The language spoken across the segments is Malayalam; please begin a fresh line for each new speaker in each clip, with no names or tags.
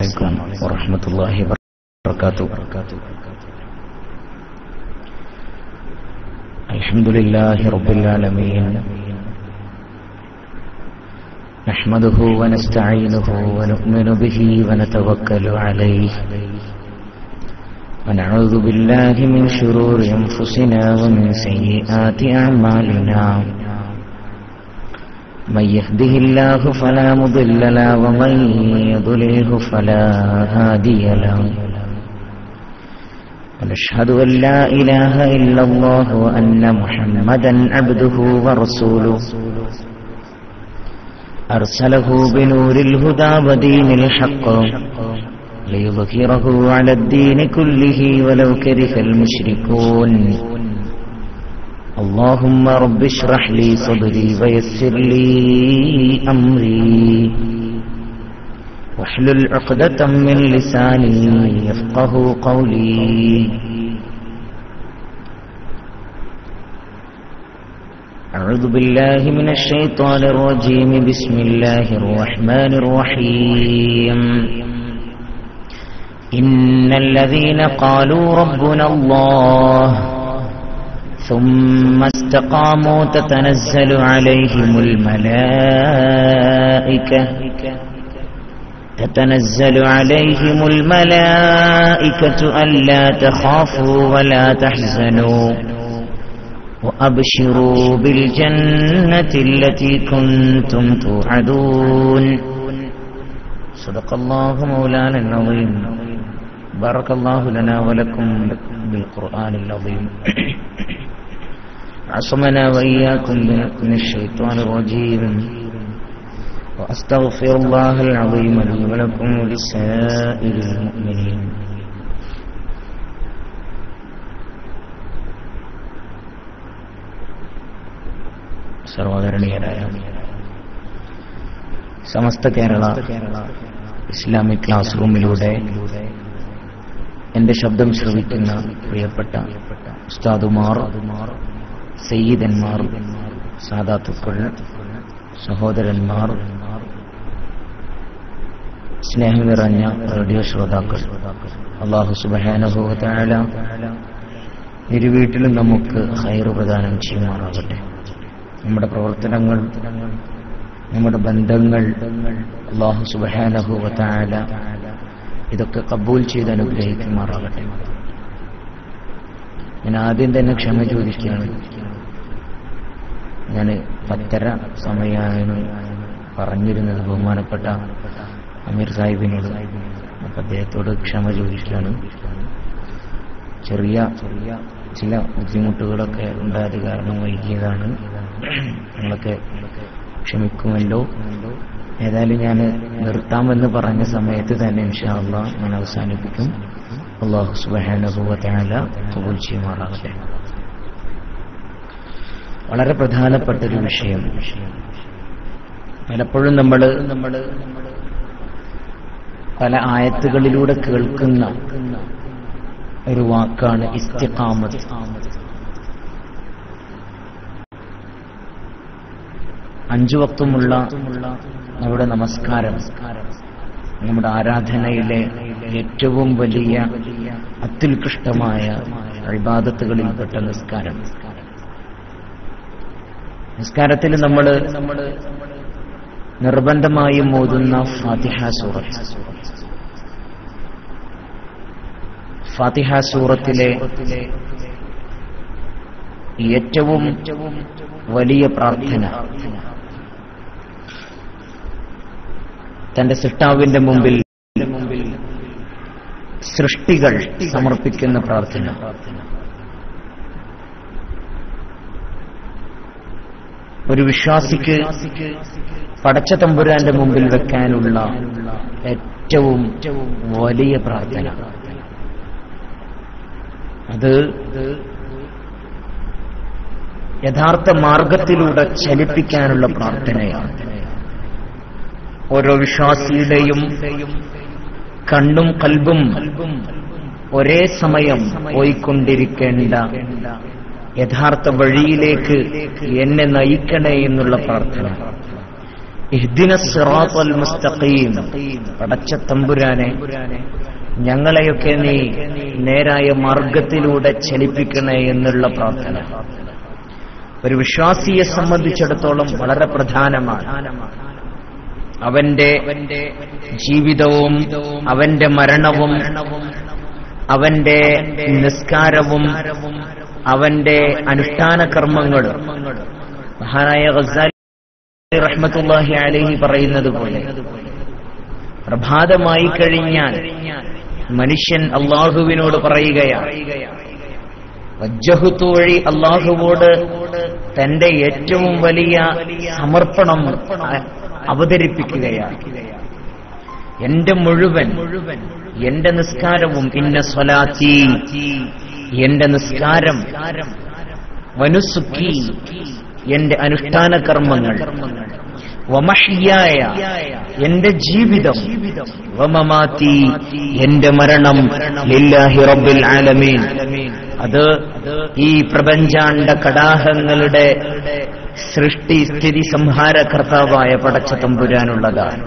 عليكم ورحمة الله وبركاته الحمد لله رب العالمين نحمده ونستعينه ونؤمن به ونتوكل عليه ونعوذ بالله من شرور أنفسنا ومن سيئات أعمالنا من يهده الله فلا مضل له ومن يضلله فلا هادي له ونشهد أن لا إله إلا الله وأن محمدا عبده ورسوله أرسله بنور الهدى ودين الحق ليظهره على الدين كله ولو كره المشركون اللهم رب اشرح لي صدري ويسر لي أمري واحلل عقدة من لساني يفقه قولي أعوذ بالله من الشيطان الرجيم بسم الله الرحمن الرحيم إن الذين قالوا ربنا الله ثم استقاموا تتنزل عليهم الملائكة تتنزل عليهم الملائكة ألا تخافوا ولا تحزنوا وأبشروا بالجنة التي كنتم توعدون صدق الله مولانا العظيم بارك الله لنا ولكم بالقرآن العظيم عصمنا وإياكم من الشيطان الرجيم وأستغفر الله العظيم لي ولكم ولسائر المؤمنين സർവധരണീയരായ സമസ്ത കേരള ഇസ്ലാമിക് ക്ലാസ് റൂമിലൂടെ എന്റെ ശബ്ദം ശ്രവിക്കുന്ന പ്രിയപ്പെട്ട ഉസ്താദുമാർ സയ്യിദന്മാർ സാദാത്തുക്കൾ സഹോദരന്മാർ സ്നേഹം നിറഞ്ഞ റേഡിയോ ശ്രോതാക്കൾ അള്ളാഹു സുബാനുഭവത്തായ ഇരു വീട്ടിലും നമുക്ക് ഹൈറ് പ്രദാനം ചെയ്യുമാറാകട്ടെ നമ്മുടെ പ്രവർത്തനങ്ങൾ നമ്മുടെ ബന്ധങ്ങൾ അള്ളാഹു സുബാനുഭവത്തായ ഇതൊക്കെ കബൂൽ ചെയ്ത് അനുഗ്രഹിക്കുമാറാകട്ടെ ഞാൻ ആദ്യം തന്നെ ക്ഷമ ചോദിക്കുകയാണ് ഞാൻ പത്തര സമയമാണ് പറഞ്ഞിരുന്നത് ബഹുമാനപ്പെട്ട അമീർ സാഹിബിനോട് അപ്പൊ അദ്ദേഹത്തോട് ക്ഷമ ചോദിക്കുകയാണ് ചെറിയ ചെറിയ ചില ബുദ്ധിമുട്ടുകളൊക്കെ ഉണ്ടായത് കാരണം വൈകിയതാണ് നിങ്ങളൊക്കെ ക്ഷമിക്കുമല്ലോ ഏതായാലും ഞാൻ നിർത്താമെന്ന് പറഞ്ഞ സമയത്ത് തന്നെ ഇൻഷാല്ല ഞാൻ അവസാനിപ്പിക്കും അള്ളാഹു സുബാനുഭവത്താല കബൂൽ ചെയ്യുമാറാകട്ടെ വളരെ പ്രധാനപ്പെട്ട ഒരു വിഷയം പലപ്പോഴും നമ്മൾ നമ്മൾ പല ആയത്തുകളിലൂടെ കേൾക്കുന്ന ഒരു വാക്കാണ് ഇസ്തിഖാമത്ത് അഞ്ചു വക്തുമുള്ള നമ്മുടെ നമസ്കാരം നമ്മുടെ ആരാധനയിലെ ഏറ്റവും വലിയ അത്യുത്കൃഷ്ടമായ അഴിബാദത്തുകളിൽപ്പെട്ട നിസ്കാരം നിസ്കാരത്തിൽ നമ്മൾ നിർബന്ധമായും ഓതുന്ന ഫാത്തിഹ സൂറത്ത് ഫാത്തിഹ സൂറത്തിലെ ഏറ്റവും വലിയ പ്രാർത്ഥന തന്റെ സൃഷ്ടാവിന്റെ മുമ്പിൽ സൃഷ്ടികൾ സമർപ്പിക്കുന്ന പ്രാർത്ഥന ഒരു വിശ്വാസിക്ക് പടച്ച തമ്പുരാന്റെ മുമ്പിൽ വെക്കാനുള്ള ഏറ്റവും വലിയ പ്രാർത്ഥന അത് യഥാർത്ഥ മാർഗത്തിലൂടെ ചലിപ്പിക്കാനുള്ള പ്രാർത്ഥനയാണ് ഓരോ വിശ്വാസിയുടെയും കണ്ണും കൽബും ഒരേ സമയം പോയിക്കൊണ്ടിരിക്കേണ്ട യഥാർത്ഥ വഴിയിലേക്ക് എന്നെ നയിക്കണേ എന്നുള്ള പ്രാർത്ഥന ഇഹ്ദിന സിറാത്തൽ മുസ്തഖീം പടച്ച തമ്പുരാനെ ഞങ്ങളെയൊക്കെ നീ നേരായ മാർഗത്തിലൂടെ ചലിപ്പിക്കണേ എന്നുള്ള പ്രാർത്ഥന ഒരു വിശ്വാസിയെ സംബന്ധിച്ചിടത്തോളം വളരെ പ്രധാനമാണ് അവന്റെ ജീവിതവും അവന്റെ മരണവും അവന്റെ നിസ്കാരവും അവന്റെ അനുഷ്ഠാന കർമ്മങ്ങളും മഹാനായ ഗസാലി റഹ്മത്തുല്ലാഹി അലഹി പറയുന്നത് പോലെ പ്രഭാതമായി കഴിഞ്ഞാൽ മനുഷ്യൻ അള്ളാഹുവിനോട് പറയുകയാണ് വജ്ജഹുത്തു വഴി അള്ളാഹുവോട് തന്റെ ഏറ്റവും വലിയ സമർപ്പണം അവതരിപ്പിക്കുകയാണ് എന്റെ മുഴുവൻ എന്റെ നിസ്കാരവും ഇന്ന സ്വലാത്തി എന്റെ നിസ്കാരം വനുസുക്കി എന്റെ അനുഷ്ഠാന കർമ്മങ്ങൾ വമഹ്യായ എന്റെ ജീവിതം വമമാത്തി എന്റെ മരണം ലില്ലാഹി റബ്ബിൽ ആലമീൻ അത് ഈ പ്രപഞ്ചാണ്ട കടാഹങ്ങളുടെ സൃഷ്ടി സ്ഥിതി സംഹാര കർത്താവായ പടച്ച തമ്പുരാനുള്ളതാണ്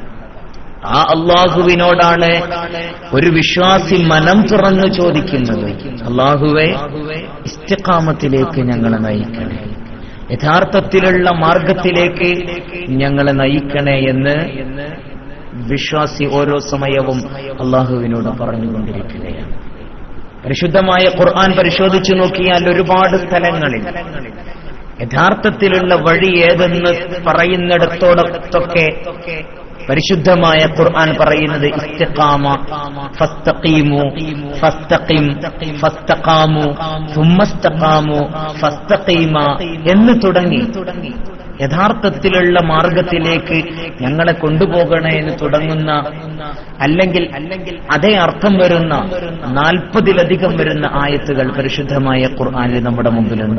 ആ അള്ളാഹുവിനോടാണ് ഒരു വിശ്വാസി മനം തുറന്നു ചോദിക്കുന്നത് അള്ളാഹുവെ ഇസ്തിക്കാമത്തിലേക്ക് ഞങ്ങളെ നയിക്കണേ യഥാർത്ഥത്തിലുള്ള മാർഗത്തിലേക്ക് ഞങ്ങളെ നയിക്കണേ എന്ന് വിശ്വാസി ഓരോ സമയവും അള്ളാഹുവിനോട് പറഞ്ഞുകൊണ്ടിരിക്കുകയാണ് പരിശുദ്ധമായ ഖുർആൻ പരിശോധിച്ചു നോക്കിയാൽ ഒരുപാട് സ്ഥലങ്ങളിൽ യഥാർത്ഥത്തിലുള്ള വഴി ഏതെന്ന് പറയുന്നിടത്തോടത്തൊക്കെ പരിശുദ്ധമായ ഖുർആൻ പറയുന്നത് ഇസ്തിഖാമ ഫസ്തഖീമു ഫസ്തഖിം ഫസ്തഖാമു സുമ്മസ്തഖാമു ഫസ്തഖീമ എന്ന് തുടങ്ങി യഥാർത്ഥത്തിലുള്ള മാർഗത്തിലേക്ക് ഞങ്ങളെ കൊണ്ടുപോകണേ എന്ന് തുടങ്ങുന്ന അല്ലെങ്കിൽ അതേ അർത്ഥം വരുന്ന നാൽപ്പതിലധികം വരുന്ന ആയത്തുകൾ പരിശുദ്ധമായ ഖുർആനിൽ നമ്മുടെ മുമ്പിലുണ്ട്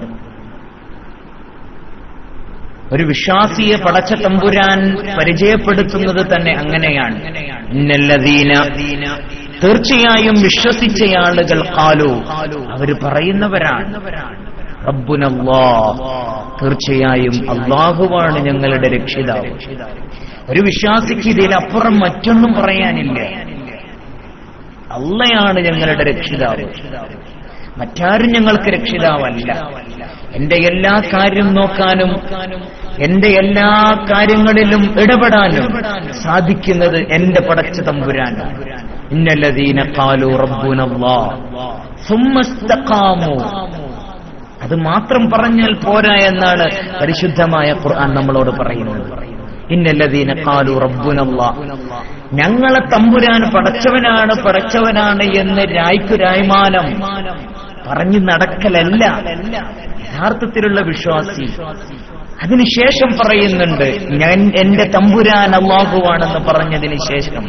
ഒരു വിശ്വാസിയെ പടച്ച തമ്പുരാൻ പരിചയപ്പെടുത്തുന്നത് തന്നെ അങ്ങനെയാണ് ഇന്നല്ലദീന തീർച്ചയായും വിശ്വസിച്ച ആളുകൾ കാലു അവർ പറയുന്നവരാണ് റബ്ബുനല്ലാ തീർച്ചയായും അള്ളാഹുവാണ് ഞങ്ങളുടെ രക്ഷിതാവ് ഒരു വിശ്വാസിക്ക് ഇതിലപ്പുറം മറ്റൊന്നും പറയാനില്ല അള്ളയാണ് ഞങ്ങളുടെ രക്ഷിതാവ് മറ്റാരും ഞങ്ങൾക്ക് രക്ഷിതാവല്ല എന്റെ എല്ലാ കാര്യം നോക്കാനും എന്റെ എല്ലാ കാര്യങ്ങളിലും ഇടപെടാനും സാധിക്കുന്നത് എന്റെ പടച്ച തമ്പുരാനാണ് ഇന്നല്ലദീന കാലു റബ്ബുനല്ലാ സുമ്മസ്തഖാമു അത് മാത്രം പറഞ്ഞാൽ പോരാ എന്നാണ് പരിശുദ്ധമായ ഖുർആൻ നമ്മളോട് പറയുന്നത് ഇന്നല്ലദീന കാലു റബ്ബുനല്ലാ ഞങ്ങളെ തമ്പുരാൻ പടച്ചവനാണ് പടച്ചവനാണ് എന്ന് രായ്ക്കു രായ്മാനം പറഞ്ഞു നടക്കലല്ല യഥാർത്ഥത്തിലുള്ള വിശ്വാസി അതിനുശേഷം പറയുന്നുണ്ട് ഞാൻ എന്റെ തമ്പുരാൻ അള്ളാഹുവാണെന്ന് പറഞ്ഞതിന് ശേഷം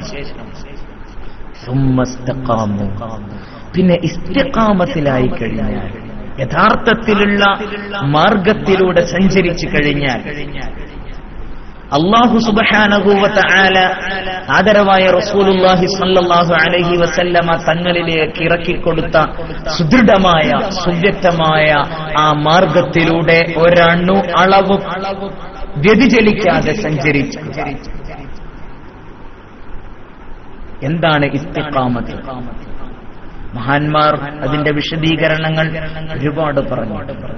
സുമ്മസ്തഖാമു. പിന്നെ ഇസ്തിഖാമത്തിലായി കഴിഞ്ഞാൽ യഥാർത്ഥത്തിലുള്ള മാർഗത്തിലൂടെ സഞ്ചരിച്ചു കഴിഞ്ഞാൽ അള്ളാഹു സുബഹാനഹൂവത്ത ആല ആദരവായ റസൂലുല്ലാഹി സല്ലല്ലാഹു അലൈഹി വസല്ലമ തങ്ങളിലേക്ക് ഇറക്കിക്കൊടുത്ത സുദൃഢമായ സുവ്യക്തമായ ആ മാർഗത്തിലൂടെ ഒരണു അളവ് വ്യതിചലിക്കാതെ സഞ്ചരിച്ചു എന്താണ് ഇസ്തിഖാമത്ത് മഹാന്മാർ അതിന്റെ വിശദീകരണങ്ങൾ ഒരുപാട് പറഞ്ഞിട്ടുണ്ട്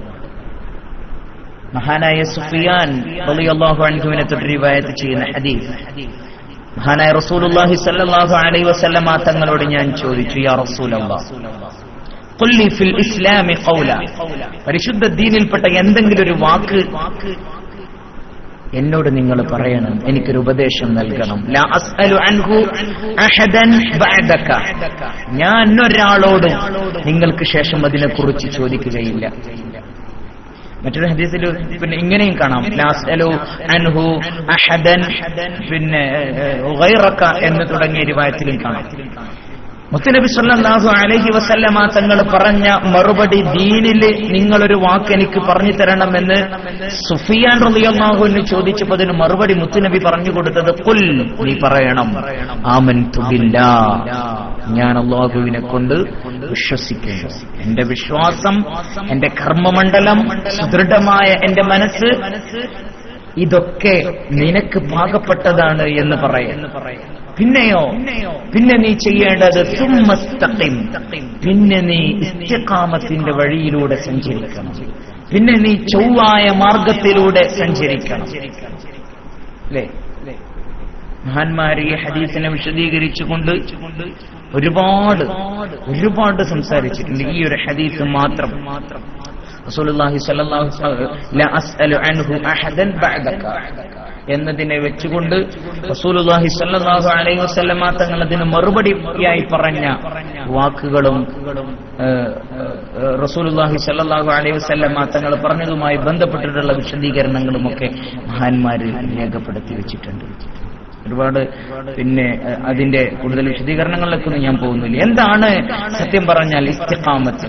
മഹാനായ സുഫിയാൻ റളിയല്ലാഹു അൻഹുവിനെ തൊട്ട് റിവായത്ത് ചെയ്യുന്ന ഹദീസ് മഹാനായ റസൂലുള്ളാഹി സ്വല്ലല്ലാഹു അലൈഹി വസല്ലമ തങ്ങളോട് ഞാൻ ചോദിച്ചു യാ റസൂലല്ലാഹ് ഖുൽ ലി ഫിൽ ഇസ്ലാമി ഖൗല പരിശുദ്ധ ദീനിൽപ്പെട്ട എന്തെങ്കിലും ഒരു വാക്ക് എന്നോട് നിങ്ങൾ പറയണം എനിക്കൊരു ഉപദേശം നൽകണം ലാ അസ്അലു അൻഹു അഹദൻ ബഅദക ഞാൻ ഒരാളോടും നിങ്ങൾക്ക് ശേഷം അതിനെക്കുറിച്ച് ചോദിക്കുകയില്ല മറ്റൊരു ഹദീസിൽ പിന്നെ ഇങ്ങനെയും കാണാം ലാസ്അലു അൻഹു അഹദൻ പിന്നെ ഗൈറക എന്ന് തുടങ്ങിയ രൂപത്തിലും കാണാം മുത്തനബി സല്ലല്ലാഹു അലൈഹി വസല്ലമ തങ്ങൾ പറഞ്ഞ മറുപടി ദീനിൽ നിങ്ങളൊരു വാക്ക് എനിക്ക് പറഞ്ഞു തരണമെന്ന് സുഫിയാൻ റളിയല്ലാഹുവിന് ചോദിച്ചപ്പോൾ അതിന് മറുപടി മുത്തുനബി പറഞ്ഞു കൊടുത്തത് കുൽ നീ പറയണം ആമൻതു ബില്ലാ ഞാൻ അള്ളാഹുവിനെ കൊണ്ട് വിശ്വസിക്കുന്നു എന്റെ വിശ്വാസം എന്റെ കർമ്മമണ്ഡലം സുദൃഢമായ എന്റെ മനസ്സ് ഇതൊക്കെ നിനക്ക് പാകപ്പെട്ടതാണ് എന്ന് പറയാം പിന്നെയോ പിന്നെ നീ ചെയ്യേണ്ടത് സുമ്മസ്തഖിം. പിന്നെ നീ ഇസ്തിഖാമത്തിന്റെ വഴിയിലൂടെ സഞ്ചരിക്കണം പിന്നെ നീ ചൊവ്വായ മാർഗത്തിലൂടെ സഞ്ചരിക്കണം അല്ലേ മഹാന്മാർ ഈ ഹദീസിനെ വിശദീകരിച്ചുകൊണ്ട് ഒരുപാട് ഒരുപാട് സംസാരിച്ചിട്ടുണ്ട് ഈ ഒരു ഹദീസ് മാത്രം റസൂലുള്ളാഹി സ്വല്ലല്ലാഹു അലൈഹി ലാ അസ്അലു അൻഹു അഹദൻ ബഅദക എന്നതിനെ വെച്ചുകൊണ്ട് റസൂലുള്ളാഹി സ്വല്ലല്ലാഹു അലൈഹി വസല്ലമ തങ്ങൾ അതിന് മറുപടിയായി പറഞ്ഞ വാക്കുകളും ഏഹ്, ഏഹ്, റസൂലുള്ളാഹി സ്വല്ലല്ലാഹു അലൈഹി വസല്ലമ തങ്ങൾ പറഞ്ഞതുമായി ബന്ധപ്പെട്ടിട്ടുള്ള വിശദീകരണങ്ങളും ഒക്കെ മഹാന്മാര് രേഖപ്പെടുത്തി വെച്ചിട്ടുണ്ട് ഒരുപാട് പിന്നെ ഏഹ്, അതിന്റെ കൂടുതൽ വിശദീകരണങ്ങളിലേക്കൊന്നും ഞാൻ പോകുന്നില്ല എന്താണ് സത്യം പറഞ്ഞാൽ ഇസ്തിഖാമത്ത്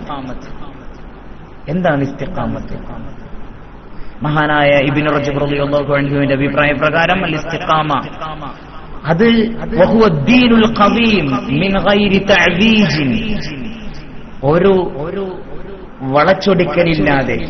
എന്താണ് ഇസ്തിഖാമത്ത് മഹാനായ ഇബിൻ റജബ് റളിയല്ലാഹു അൻഹുവിന്റെ അഭിപ്രായ പ്രകാരം അൽ ഇസ്തിഖാമ അത് വഹുവ ദീനുൽ ഖവീം മിൻ ഗൈരി തഅവീജിൻ ഒരു ഒരു വളച്ചൊടിക്കലില്ലാതെ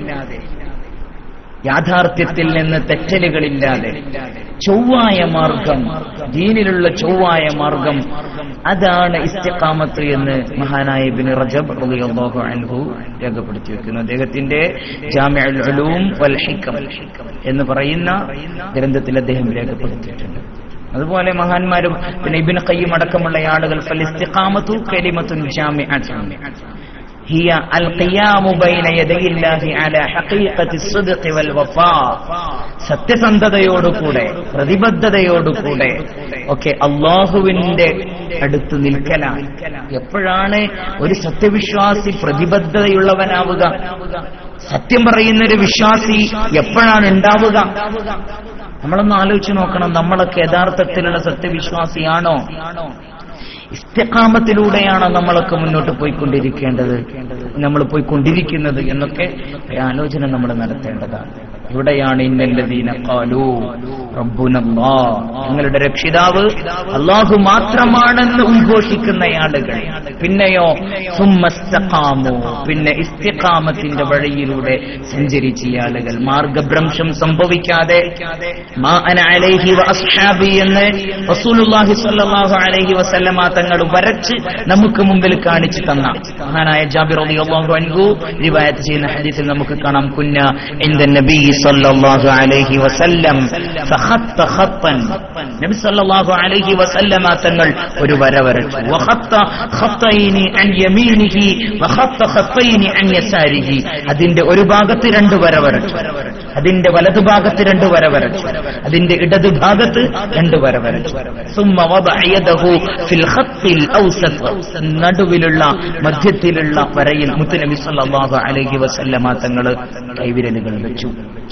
യാഥാർത്ഥ്യത്തിൽ നിന്ന് തെറ്റലുകളില്ലാതെ ചൊവ്വായ മാർഗം ദീനിലുള്ള ചൊവ്വായ മാർഗം അതാണ് ഇസ്തിഖാമത്ത് എന്ന് മഹാനായ ഇബ്ൻ റജബ് റളിയല്ലാഹു അൻഹു രേഖപ്പെടുത്തി വെക്കുന്നു അദ്ദേഹത്തിന്റെ ജാമിഉൽ ഉലൂം വൽ ഹിക്കം എന്ന് പറയുന്ന ഗ്രന്ഥത്തിൽ അദ്ദേഹം രേഖപ്പെടുത്തിയിട്ടുണ്ട് അതുപോലെ മഹാന്മാരും പിന്നെ ഇബിൻ ഖയ്യിം അടക്കമുള്ള ആളുകൾ ഫൽ ഇസ്തിഖാമത്തു കലിമത്തുൻ ജാമിഅത്തുൻ هي القيام بين يدي الله على حقيقة الصدق والوفاء സത്യസന്ധതയോടുകൂടെ പ്രതിബദ്ധതയോടുകൂടെ ഒക്കെ അള്ളാഹുവിന്റെ അടുത്ത് നിൽക്കലാണ് എപ്പോഴാണ് ഒരു സത്യവിശ്വാസി പ്രതിബദ്ധതയുള്ളവനാവുക സത്യം പറയുന്ന ഒരു വിശ്വാസി എപ്പോഴാണ് ഉണ്ടാവുക നമ്മളൊന്ന് ആലോചിച്ച് നോക്കണം നമ്മളൊക്കെ യഥാർത്ഥത്തിലുള്ള സത്യവിശ്വാസിയാണോ ഇസ്തിഖാമത്തിലൂടെയാണ് നമ്മളൊക്കെ മുന്നോട്ട് പോയിക്കൊണ്ടിരിക്കേണ്ടത് നമ്മൾ പോയിക്കൊണ്ടിരിക്കുന്നത് എന്നൊക്കെ ഒരു ആലോചന നമ്മൾ നടത്തേണ്ടതാണ് ഇവിടെയാണ് ഇന്നല്ലദീന ഖാലു റബ്ബുനല്ലാ ഞങ്ങളുടെ രക്ഷിതാവ് അള്ളാഹു മാത്രമാണെന്ന് ഉദ്ഘോഷിക്കുന്ന ആളുകൾ പിന്നെയോ സുമ്മസ്തഖാമു പിന്നെ ഇസ്തിഖാമത്തിന്റെ വഴിയിലൂടെ സഞ്ചരിച്ച ഈ ആളുകൾ മാർഗഭ്രംശം സംഭവിക്കാതെ മാ അന അലൈഹി വ അസ്ഹാബി എന്ന് റസൂലുള്ളാഹി സ്വല്ലല്ലാഹു അലൈഹി വസല്ലമ തങ്ങൾ വരച്ച് നമുക്ക് മുമ്പിൽ കാണിച്ചു തന്ന മഹാനായ ജാബിർ റളിയല്ലാഹു അൻഹു റിവായത്ത് ചെയ്യുന്ന ഹദീസിൽ നമുക്ക് കാണാം കുന്ന ഇൻദ നബി സല്ലല്ലാഹു അലൈഹി വസല്ലം ഫഖത്ത ഖത്തൻ നബി സല്ലല്ലാഹു അലൈഹി വസല്ലമ തങ്ങൾ ഒരു വര വരച്ചു വഖത്ത ഖത്തൈനി അൻ യമീനിഹി വഖത്ത ഖത്തൈനി അൻ യസാരിഹി അതിന്റെ ഒരു ഭാഗത്ത് രണ്ട് വര വരച്ചു അതിന്റെ വലതുഭാഗത്ത് രണ്ട് വര വരച്ചു അതിന്റെ ഇടതു ഭാഗത്ത് രണ്ട് വര വരച്ചു സുമ്മ വദഅ യദഹു ഫിൽ ഖത്തിൽ ഔസത്ത് നടുവിലുള്ള മധ്യത്തിലുള്ള വരയിൽ മുത്തുനബി സല്ലല്ലാഹു അലൈഹി വസല്ലമ തങ്ങൾ കൈവിരലുകൾ വെച്ചു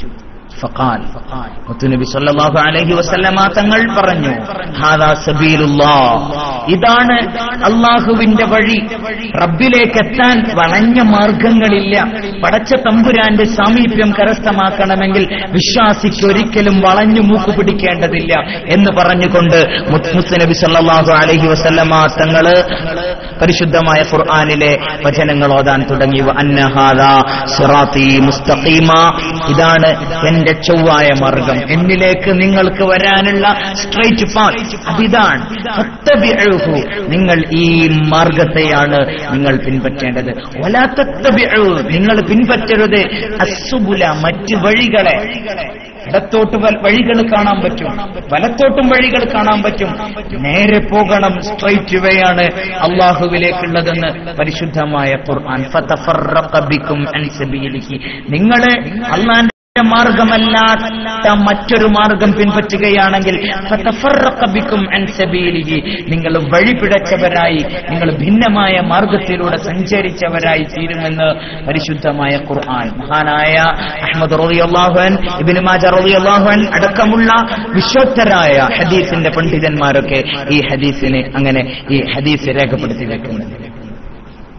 ഫഖാൽ മുത്തുനബി സല്ലല്ലാഹു അലൈഹി വസല്ലമ തങ്ങൾ പറഞ്ഞു ഹാദാ സബീലുല്ലാഹ് ഇതാണ് അള്ളാഹുവിന്റെ വഴി റബ്ബിലേക്ക് എത്താൻ വളഞ്ഞ മാർഗങ്ങളില്ല പടച്ച തമ്പുരാന്റെ സാമീപ്യം കരസ്ഥമാക്കണമെങ്കിൽ വിശ്വാസിക്ക് ഒരിക്കലും വളഞ്ഞു മൂക്ക് പിടിക്കേണ്ടതില്ല എന്ന് പറഞ്ഞുകൊണ്ട് മുത്തുനബി സല്ലല്ലാഹു അലൈഹി വസല്ലമ തങ്ങള് പരിശുദ്ധമായ ഖുർആനിലെ വചനങ്ങൾ ഓതാൻ തുടങ്ങി അന്നഹാദ സിറാത്തി മുസ്തഖീമ ഇതാണ് എന്റെ ചൊവ്വായ മാർഗം എന്നിലേക്ക് നിങ്ങൾക്ക് വരാനുള്ള സ്ട്രൈറ്റ് പാത്ത് അതിതാണ് ഫത്തബിഉഹു. നിങ്ങൾ ഈ മാർഗത്തെയാണ് നിങ്ങൾ പിൻപറ്റേണ്ടത് വലാത്തബിഉ നിങ്ങൾ പിൻപറ്റരുത് അസുബുല മറ്റ് വഴികളെ ഇടത്തോട്ട് വഴികൾ കാണാൻ പറ്റും വലത്തോട്ടും വഴികൾ കാണാൻ പറ്റും നേരെ പോകണം സ്ട്രൈറ്റ് വേയാണ് അള്ളാഹുവിലേക്കുള്ളതെന്ന് പരിശുദ്ധമായ ഖുർആൻ ഫതഫറഖ ബിക്കും അൻ സബീലിഹി നിങ്ങളെ അള്ളാന്റെ മാർഗമല്ലാത്ത മറ്റൊരു മാർഗം പിൻപറ്റുകയാണെങ്കിൽ ഫതഫറഖ ബിക്കും അൻ സബീലിഹി നിങ്ങൾ വഴിപിഴച്ചവരായി നിങ്ങൾ ഭിന്നമായ മാർഗത്തിലൂടെ സഞ്ചരിച്ചവരായി തീരുമെന്ന് പരിശുദ്ധമായ ഖുർആൻ മഹാനായ അഹമ്മദ് റളിയല്ലാഹുൻ ഇബ്നു മാജ റളിയല്ലാഹുൻ അടക്കമുള്ള വിശ്വത്തരായ ഹദീസിന്റെ പണ്ഡിതന്മാരൊക്കെ ഈ ഹദീസിനെ അങ്ങനെ ഈ ഹദീസ് രേഖപ്പെടുത്തി വെക്കുന്നത്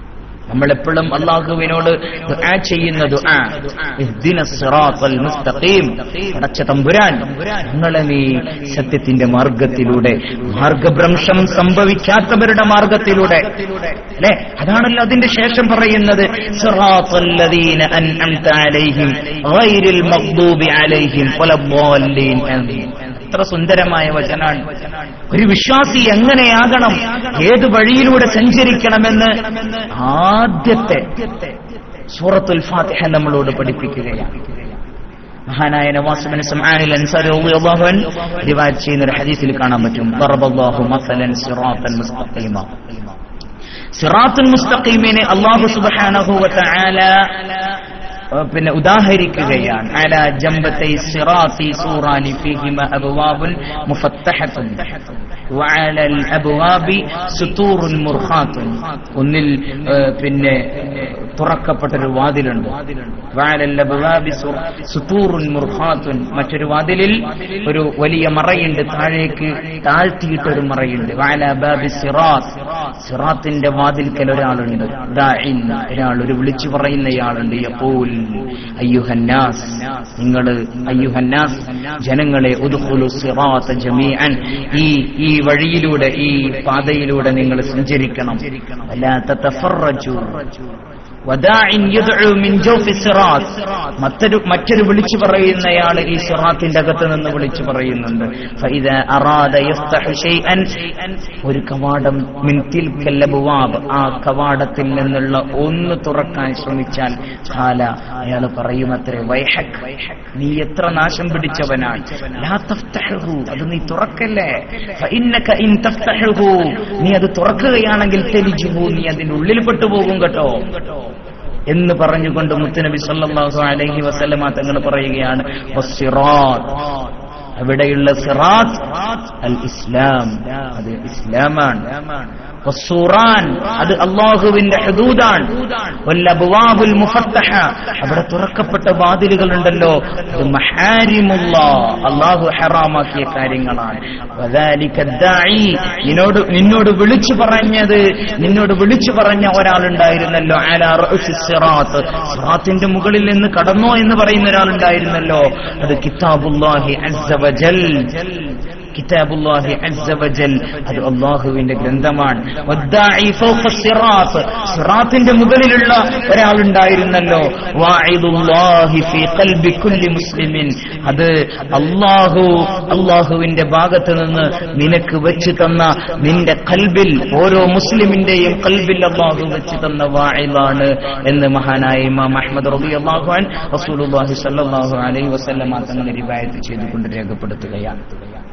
നമ്മൾ എപ്പോഴും അള്ളാഹുവിനോട് ദുആ ചെയ്യുന്ന ദുആ ഇഹ്ദിന സിറാത്തൽ മുസ്തഖീം അടച്ച തമ്പുരാൻ ഞങ്ങളെ നീ സത്യത്തിന്റെ മാർഗത്തിലൂടെ മാർഗഭ്രംശം സംഭവിക്കാത്തവരുടെ മാർഗത്തിലൂടെ അല്ലെ അതാണല്ലോ അതിന്റെ ശേഷം പറയുന്നത് സിറാത്തല്ലദീന അൻഅംത അലൈഹിം ഗൈരിൽ മഗ്ദൂബി അലൈഹിം വലദ്ദാല്ലീൻ ആമീൻ എത്ര സുന്ദരമായ വചനാണ് ഒരു വിശ്വാസി എങ്ങനെയാകണം ഏത് വഴിയിലൂടെ സഞ്ചരിക്കണമെന്ന് ആദ്യത്തെ സൂറത്തുൽ ഫാത്തിഹ നമ്മളോട് പഠിപ്പിക്കുകയാണ് മഹാനായ നവാസുബിൻ സമാനിൽ അൻസാരി റളിയല്ലാഹു അൻഹു റിവായത്ത് ചെയ്യുന്ന ഒരു ഹദീസിൽ കാണാൻ പറ്റും ദറബല്ലാഹു മസലൻ സിറാത്തൻ മുസ്തഖീമ സിറാത്തുൽ മുസ്തഖീമിനെ അല്ലാഹു സുബ്ഹാനഹു വ തആല പിന്നെ ഉദാഹരിക്കുകയാണ് അല ജംബത്തൈ സിറാത്തി സൂറാനി ഫീഹിമ അബ്വാബുൻ മുഫത്തഹത്തുൻ وعلى الأبواب سطور مرخات ഒന്നിൽ പിന്നെ തുറക്കപ്പെട്ടൊരു വാതിലുണ്ട് വാലൽ അബ്വാബി സുതൂറുൻ മുർഖാത്തുൻ മറ്റൊരു വാതിലിൽ ഒരു വലിയ മറയുണ്ട് താഴേക്ക് താഴ്ത്തിയിട്ടൊരു മറയുണ്ട് വാല ബാബി സിറാത്ത് സിറാത്തിന്റെ വാതിൽക്കൽ ഒരാളുണ്ട് ദാഇൻ ഒരാൾ ഒരു വിളിച്ചു പറയുന്നയാളുണ്ട് യഖൂൽ അയ്യുഹന്നാസ് നിങ്ങൾ അയ്യുഹന്നാസ് ജനങ്ങളെ ഉദ്ഖുലു സിറാത്ത ജമീഅൻ ഈ ഈ വഴിയിലൂടെ ഈ പാതയിലൂടെ നിങ്ങൾ സഞ്ചരിക്കണം വലാ തതഫറജു വദാഇൻ യദ്ഉ മിൻ ജൗഫി സിറാത്ത് മറ്റൊരു മറ്റൊരു വിളിച്ചു പറയുന്നയാൾ ഈ സിറാത്തിന്റെ അകത്ത് നിന്ന് വിളിച്ചു പറയുന്നുണ്ട് ഫഇദാ അറാദ യഫ്തഹു ഷൈഅൻ ഒരു കവാടം മിൻ തിൽക്കൽ അബ്വാബ് ആ കവാടത്തിൽ നിന്നുള്ള ഒന്ന് തുറക്കാൻ ശ്രമിച്ചാൽ ഖാല അയാൾ പറയുമത്രേ വൈഹക് നീ എത്ര നാശം പിടിച്ചവനാണ് ലാ തഫ്തഹു അത് നീ തുറക്കല്ലേ ഫഇന്നക ഇൻ തഫ്തഹു നീ അത് തുറക്കുകയാണെങ്കിൽ തെലിജുഹു നീ അതിന്റെ ഉള്ളിൽ പെട്ടുപോകും കേട്ടോ എന്ന് പറഞ്ഞുകൊണ്ട് മുത്തുനബി സല്ലല്ലാഹു അലൈഹി വസല്ലമ തങ്ങൾ പറയുകയാണ് വസ്സിറാത്ത് അവിടെയുള്ള സിറാത്ത് അൽ ഇസ്ലാം അത് ഇസ്ലാമാണ് വസ്സൂറാൻ അത് അള്ളാഹുവിന്റെ ഹദൂദാണ് വല്ലബ്വാബുൽ മുഫത്തഹ അവിടെ തുറക്കപ്പെട്ട വാതിലുകളുണ്ടല്ലോ അത് മഹാരിമുള്ള അള്ളാഹു ഹറാമാക്കിയ കാര്യങ്ങളാണ് വദാലിക ദാഇ നിന്നോട് നിന്നോട് വിളിച്ചു പറഞ്ഞത് നിന്നോട് വിളിച്ചു പറഞ്ഞ ഒരാളുണ്ടായിരുന്നല്ലോ അലാ റഅ്സി സിറാത്ത് സിറാത്തിന്റെ മുകളിൽ നിന്ന് കടന്നോ എന്ന് പറയുന്ന ഒരാളുണ്ടായിരുന്നല്ലോ അത് കിതാബുല്ലാഹി അസ്സ വജൽ കിതാബുല്ലാഹി അസ്സ വജൽ അത് അള്ളാഹുവിന്റെ ഗ്രന്ഥമാണ് വദ്ദാഇ ഫൗഖ സിറാത്ത് സിറാത്തിന്റെ മുകളിലുള്ള ഒരാളുണ്ടായിരുന്നല്ലോ വാഇദുല്ലാഹി ഫീ ഖൽബി കുല്ലി മുസ്ലിമിൻ അത് അള്ളാഹു അള്ളാഹുവിന്റെ ഭാഗത്ത് നിന്ന് നിനക്ക് വെച്ച് തന്ന നിന്റെ കൽബിൽ ഓരോ മുസ്ലിമിന്റെയും കൽബിൽ അള്ളാഹു വെച്ച് തന്ന വായിലാണ് എന്ന് മഹാനായ ഇമാം അഹ്മദ് റളിയല്ലാഹു അൻ റസൂലുള്ളാഹി സ്വല്ലല്ലാഹു അലൈഹി വസല്ലമ തങ്ങൾ റിവായത്ത് ചെയ്തുകൊണ്ട് രേഖപ്പെടുത്തുകയാണ്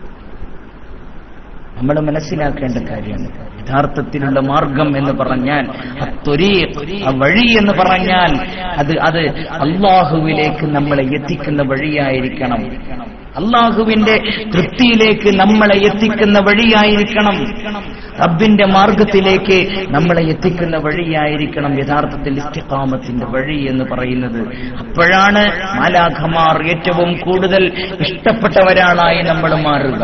നമ്മൾ മനസ്സിലാക്കേണ്ട കാര്യമാണ് യഥാർത്ഥത്തിലുള്ള മാർഗം എന്ന് പറഞ്ഞാൽ ആ വഴി എന്ന് പറഞ്ഞാൽ അത് അത് അള്ളാഹുവിലേക്ക് നമ്മളെ എത്തിക്കുന്ന വഴിയായിരിക്കണം അള്ളാഹുവിന്റെ തൃപ്തിയിലേക്ക് നമ്മളെ എത്തിക്കുന്ന വഴിയായിരിക്കണം റബ്ബിന്റെ മാർഗത്തിലേക്ക് നമ്മളെ എത്തിക്കുന്ന വഴിയായിരിക്കണം യഥാർത്ഥത്തിൽ ഇസ്തിഖാമത്തിന്റെ വഴി എന്ന് പറയുന്നത് അപ്പോഴാണ് മാലാഖമാർ ഏറ്റവും കൂടുതൽ ഇഷ്ടപ്പെട്ടവരാളായി നമ്മൾ മാറുക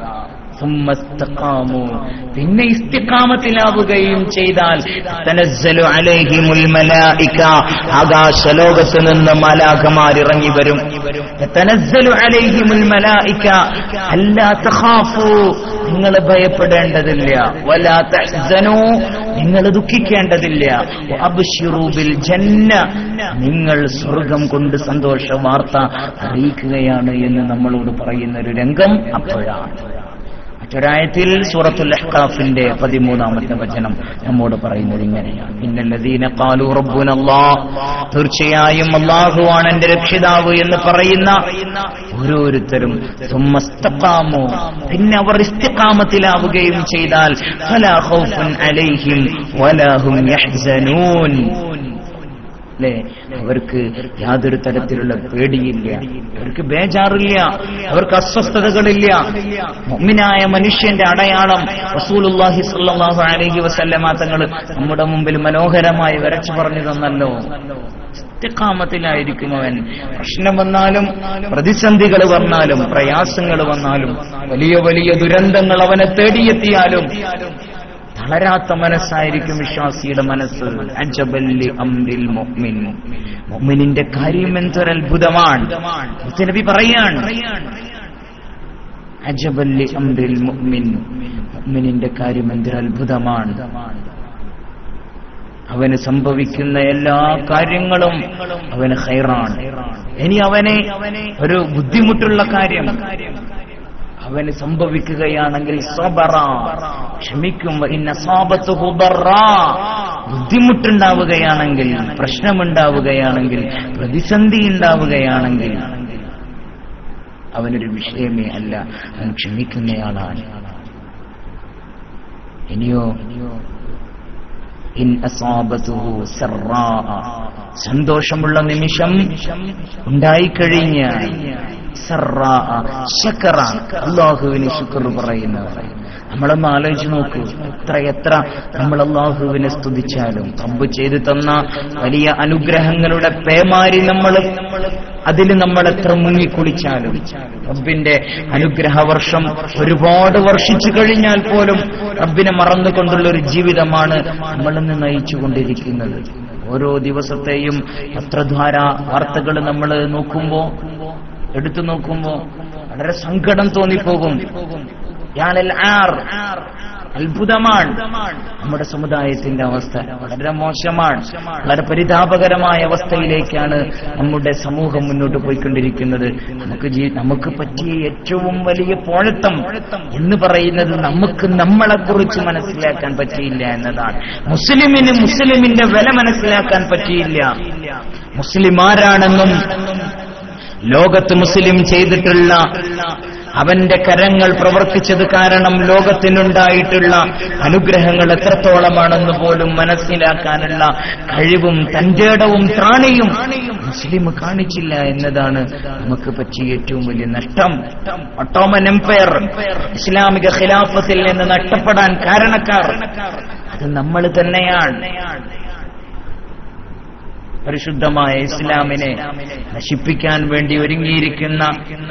പിന്നെ ഇസ്തിഖാമത്തിലാവുകയും ചെയ്താൽ തനസ്സലു അലൈഹിമുൽ മലായിക ആകാശലോകത്ത് നിന്ന് മലാഖമാർ ഇറങ്ങി വരും തനസ്സലു അലൈഹിമുൽ മലായിക അല്ലാ തഖാഫു നിങ്ങൾ ഭയപ്പെടേണ്ടതില്ല വലാ തഹ്സനു നിങ്ങൾ ദുഃഖിക്കേണ്ടതില്ല അബ്ശിറു ബിൽ ജന്ന നിങ്ങൾ സ്വർഗം കൊണ്ട് സന്തോഷ വാർത്ത അറിയിക്കുകയാണ് എന്ന് നമ്മളോട് പറയുന്ന ഒരു രംഗം അപ്പോഴാണ് മറ്റൊരായത്തിൽ സൂറത്തുൽ അഹ്കാഫിന്റെ പതിമൂന്നാമത്തെ വചനം നമ്മോട് പറയുന്നത് ഇങ്ങനെയാണ് ഇന്നല്ലദീന ഖാലു റബ്ബുനല്ലാഹ് തീർച്ചയായും അല്ലാഹുവാണ് എന്റെ രക്ഷിതാവ് എന്ന് പറയുന്ന ഓരോരുത്തരും സുമ്മസ്തഖാമു പിന്നെ അവർ ഇസ്തിഖാമത്തിലാവുകയും ചെയ്താൽ ഫലാ ഖൗഫുൻ അലൈഹിം വലാ ഹും യഹ്സനൂൻ അല്ലെ അവർക്ക് യാതൊരു തരത്തിലുള്ള പേടിയില്ല അവർക്ക് ബേജാറില്ല അവർക്ക് അസ്വസ്ഥതകളില്ല മുഅ്മിനായ മനുഷ്യന്റെ അടയാളം റസൂലുള്ളാഹി സ്വല്ലല്ലാഹു അലൈഹി വസല്ലമ തങ്ങൾ നമ്മുടെ മുമ്പിൽ മനോഹരമായി വരച്ചു പറഞ്ഞു തന്നല്ലോ ഇസ്തിഖാമത്തിലായിരിക്കും അവൻ പ്രശ്നം വന്നാലും പ്രതിസന്ധികൾ വന്നാലും പ്രയാസങ്ങൾ വന്നാലും വലിയ വലിയ ദുരന്തങ്ങൾ അവനെ തേടിയെത്തിയാലും തളരാത്ത മനസ്സായിരിക്കും വിശ്വാസിയുടെ മനസ്സ് അജബല്ലി അംരിൽ മുഅ്മിൻ മുഅ്മിനിന്റെ കാര്യം എന്തൊരു അത്ഭുതമാണ് നബി പറയാണ് അജബല്ലി അംരിൽ മുഅ്മിൻ മുഅ്മിനിന്റെ കാര്യം എന്തൊരു അത്ഭുതമാണ് അവന് സംഭവിക്കുന്ന എല്ലാ കാര്യങ്ങളും അവന് ഹൈറാണ് ഇനി അവനെ ഒരു ബുദ്ധിമുട്ടുള്ള കാര്യം അവന് സംഭവിക്കുകയാണെങ്കിൽ സബറ ക്ഷമിക്കും ഇന്ന സാപത്ത് ബുദ്ധിമുട്ടുണ്ടാവുകയാണെങ്കിൽ പ്രശ്നമുണ്ടാവുകയാണെങ്കിൽ പ്രതിസന്ധി ഉണ്ടാവുകയാണെങ്കിൽ അവനൊരു വിഷയമേ അല്ല അവൻ ക്ഷമിക്കുന്നയാളാണ് ഇനിയോ ഇൻ അസാബത്തുഹു സറാ സന്തോഷമുള്ള നിമിഷം ഉണ്ടായിക്കഴിഞ്ഞാൽ സറാ ശക്കറ അള്ളാഹുവിന് ശുക്ർ പറയുന്നവർ നമ്മളൊന്ന് ആലോചിച്ച് നോക്കൂ എത്ര എത്ര നമ്മൾ അള്ളാഹുവിനെ സ്തുതിച്ചാലും റബ്ബ് ചെയ്തു തന്ന വലിയ അനുഗ്രഹങ്ങളുടെ പേമാരി നമ്മൾ അതിൽ നമ്മൾ എത്ര മുങ്ങിക്കുളിച്ചാലും റബ്ബിന്റെ അനുഗ്രഹവർഷം ഒരുപാട് വർഷിച്ചു കഴിഞ്ഞാൽ പോലും റബ്ബിനെ മറന്നുകൊണ്ടുള്ള ഒരു ജീവിതമാണ് നമ്മളിന്ന് നയിച്ചുകൊണ്ടിരിക്കുന്നത് ഓരോ ദിവസത്തെയും പത്രദ്വാര വാർത്തകൾ നമ്മൾ നോക്കുമ്പോ എടുത്തു നോക്കുമ്പോ വളരെ സങ്കടം തോന്നിപ്പോകും യാനൽ ആർ അത്ഭുതമാണ് നമ്മുടെ സമുദായത്തിന്റെ അവസ്ഥ വളരെ മോശമാണ് വളരെ പരിതാപകരമായ അവസ്ഥയിലേക്കാണ് നമ്മുടെ സമൂഹം മുന്നോട്ട് പോയിക്കൊണ്ടിരിക്കുന്നത് നമുക്ക് ജീ- നമുക്ക് പറ്റിയ ഏറ്റവും വലിയ പോഴത്തം എന്ന് പറയുന്നത് നമുക്ക് നമ്മളെ കുറിച്ച് മനസ്സിലാക്കാൻ പറ്റിയില്ല എന്നതാണ് മുസ്ലിമിന് മുസ്ലിമിന്റെ വില മനസ്സിലാക്കാൻ പറ്റിയില്ല മുസ്ലിം ആരാണെന്നും ലോകത്ത് മുസ്ലിം ചെയ്തിട്ടുള്ള അവന്റെ കരങ്ങൾ പ്രവർത്തിച്ചത് കാരണം ലോകത്തിനുണ്ടായിട്ടുള്ള അനുഗ്രഹങ്ങൾ എത്രത്തോളമാണെന്ന് പോലും മനസ്സിലാക്കാനുള്ള കഴിവും തന്റേടവും ത്രാണിയും മുസ്ലിം കാണിച്ചില്ല എന്നതാണ് നമുക്ക് പറ്റിയ ഏറ്റവും വലിയ നഷ്ടം ഒട്ടോമൻ എംപയർ ഇസ്ലാമിക ഖിലാഫത്തിൽ നിന്ന് നഷ്ടപ്പെടാൻ കാരണക്കാർ അത് നമ്മൾ തന്നെയാണ് പരിശുദ്ധമായ ഇസ്ലാമിനെ നശിപ്പിക്കാൻ വേണ്ടി ഒരുങ്ങിയിരിക്കുന്ന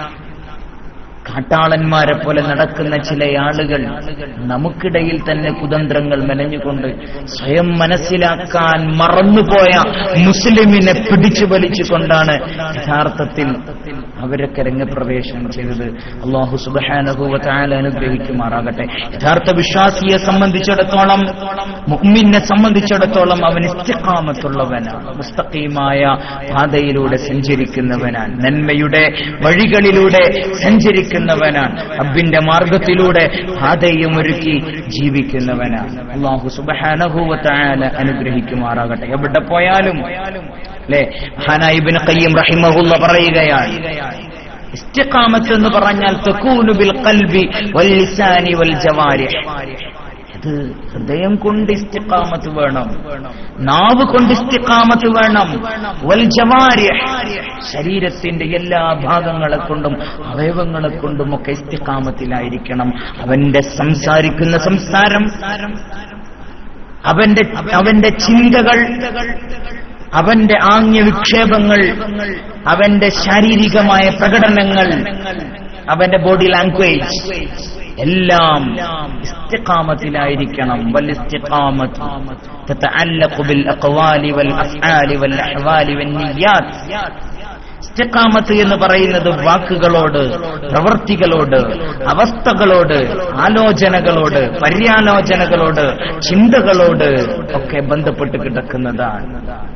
കാട്ടാളന്മാരെ പോലെ നടക്കുന്ന ചില ആളുകൾ നമുക്കിടയിൽ തന്നെ കുതന്ത്രങ്ങൾ മെനഞ്ഞുകൊണ്ട് സ്വയം മനസ്സിലാക്കാൻ മറന്നുപോയ മുസ്ലിമിനെ പിടിച്ചു വലിച്ചുകൊണ്ടാണ് യഥാർത്ഥത്തിൽ അവരൊക്കെ രംഗപ്രവേശനം ചെയ്തത് അള്ളാഹു സുബാനുഭവത്തായാലും അനുഗ്രഹിക്കുമാറാകട്ടെ യഥാർത്ഥ വിശ്വാസിയെ സംബന്ധിച്ചിടത്തോളം മുഅ്മിനെ സംബന്ധിച്ചിടത്തോളം അവൻ ഇസ്തിഖാമത്തുള്ളവനാണ് മുസ്തഖീമായ പാതയിലൂടെ സഞ്ചരിക്കുന്നവനാണ് നന്മയുടെ വഴികളിലൂടെ സഞ്ചരിക്കുന്നവനാണ് റബ്ബിന്റെ മാർഗത്തിലൂടെ പാതയും ഒരുക്കി ജീവിക്കുന്നവനാണ് അള്ളാഹു സുബാനഹൂവത്തായാല അനുഗ്രഹിക്കുമാറാകട്ടെ എവിടെ പോയാലും അല്ലെ ഹാനായിബിന് കയ്യം റഹിമഹുല്ല പറയുകയാണ് ഇസ്തിഖാമത്ത് എന്ന് പറഞ്ഞാൽ തകൂനു ബിൽ ഖൽബി വൽ ലിസാനി വൽ ജവാരിഹ് അത് ഹൃദയം കൊണ്ട് ഇസ്തിഖാമത്ത് വേണം നാവ് കൊണ്ട് ഇസ്തിഖാമത്ത് വേണം വൽ ജവാരിഹ് ശരീരത്തിന്റെ എല്ലാ ഭാഗങ്ങളെ കൊണ്ടും അവയവങ്ങളെ കൊണ്ടും ഒക്കെ ഇസ്തിഖാമത്തിലായിരിക്കണം അവന്റെ സംസാരിക്കുന്ന സംസാരം അവന്റെ അവന്റെ ചിന്തകൾ അവന്റെ ആംഗ്യ വിക്ഷേപങ്ങൾ അവന്റെ ശാരീരികമായ പ്രകടനങ്ങൾ അവന്റെ ബോഡി ലാംഗ്വേജ് എല്ലാം ഇസ്തിഖാമത്തിലായിരിക്കണം വൽ ഇസ്തിഖാമത്ത് تتعلق بالأقوال والأفعال والأحوال والنيات ഇസ്തിഖാമത്ത് എന്ന് പറയുന്നത് വാക്കുകളോട് പ്രവൃത്തികളോട് അവസ്ഥകളോട് ആലോചനകളോട് പര്യാലോചനകളോട് ചിന്തകളോട് ഒക്കെ ബന്ധപ്പെട്ട് കിടക്കുന്നതാണ്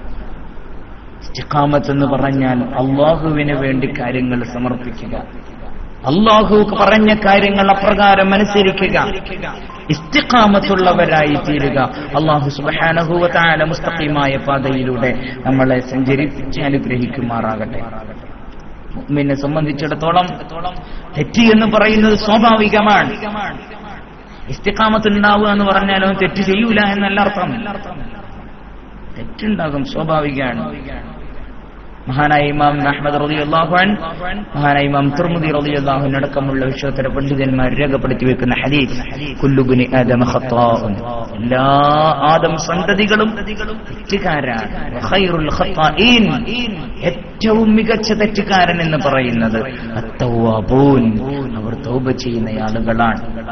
ഇസ്തിഖാമത്ത് എന്ന് പറഞ്ഞാൽ അള്ളാഹുവിന് വേണ്ടി കാര്യങ്ങൾ സമർപ്പിക്കുക അള്ളാഹു പറഞ്ഞ കാര്യങ്ങൾ അപ്രകാരം അനുസരിക്കുക ഇസ്തിഖാമത്തുള്ളവരായി തീരുക അള്ളാഹു സുബാനഹുവല മുസ്തഖീമായ പാതയിലൂടെ നമ്മളെ സഞ്ചരിപ്പിച്ച് അനുഗ്രഹിക്കുമാറാകട്ടെ മുഅ്മിനെ സംബന്ധിച്ചിടത്തോളം തെറ്റ് എന്ന് പറയുന്നത് സ്വാഭാവികമാണ് ഇസ്തിഖാമത്തുണ്ടാവുക എന്ന് പറഞ്ഞാൽ അവൻ തെറ്റ് ചെയ്യൂല എന്നല്ല അർത്ഥം തെറ്റുണ്ടാകും സ്വാഭാവികമാണ് മഹാനായ ഇമാം അഹമ്മദ് റതി അള്ളാഹുൻ മഹാനായ ഇമാം തുർമുദി റതി അള്ളാഹുൻ അടക്കമുള്ള വിശ്വോത്തര പണ്ഡിതന്മാർ രേഖപ്പെടുത്തി വെക്കുന്ന ഹദീസ് കുല്ലുബുനി ആദമ ഖത്താഉൻ എല്ലാ ആദം സന്തതികളും തെറ്റുകാരാണ് വഖൈറുൽ ഖത്താഈൻ ഏറ്റവും മികച്ച തെറ്റുകാരൻ എന്ന് പറയുന്നത് അത്തവ്വാബൂൻ അവർ തൗബ ചെയ്യുന്ന ആളുകളാണ്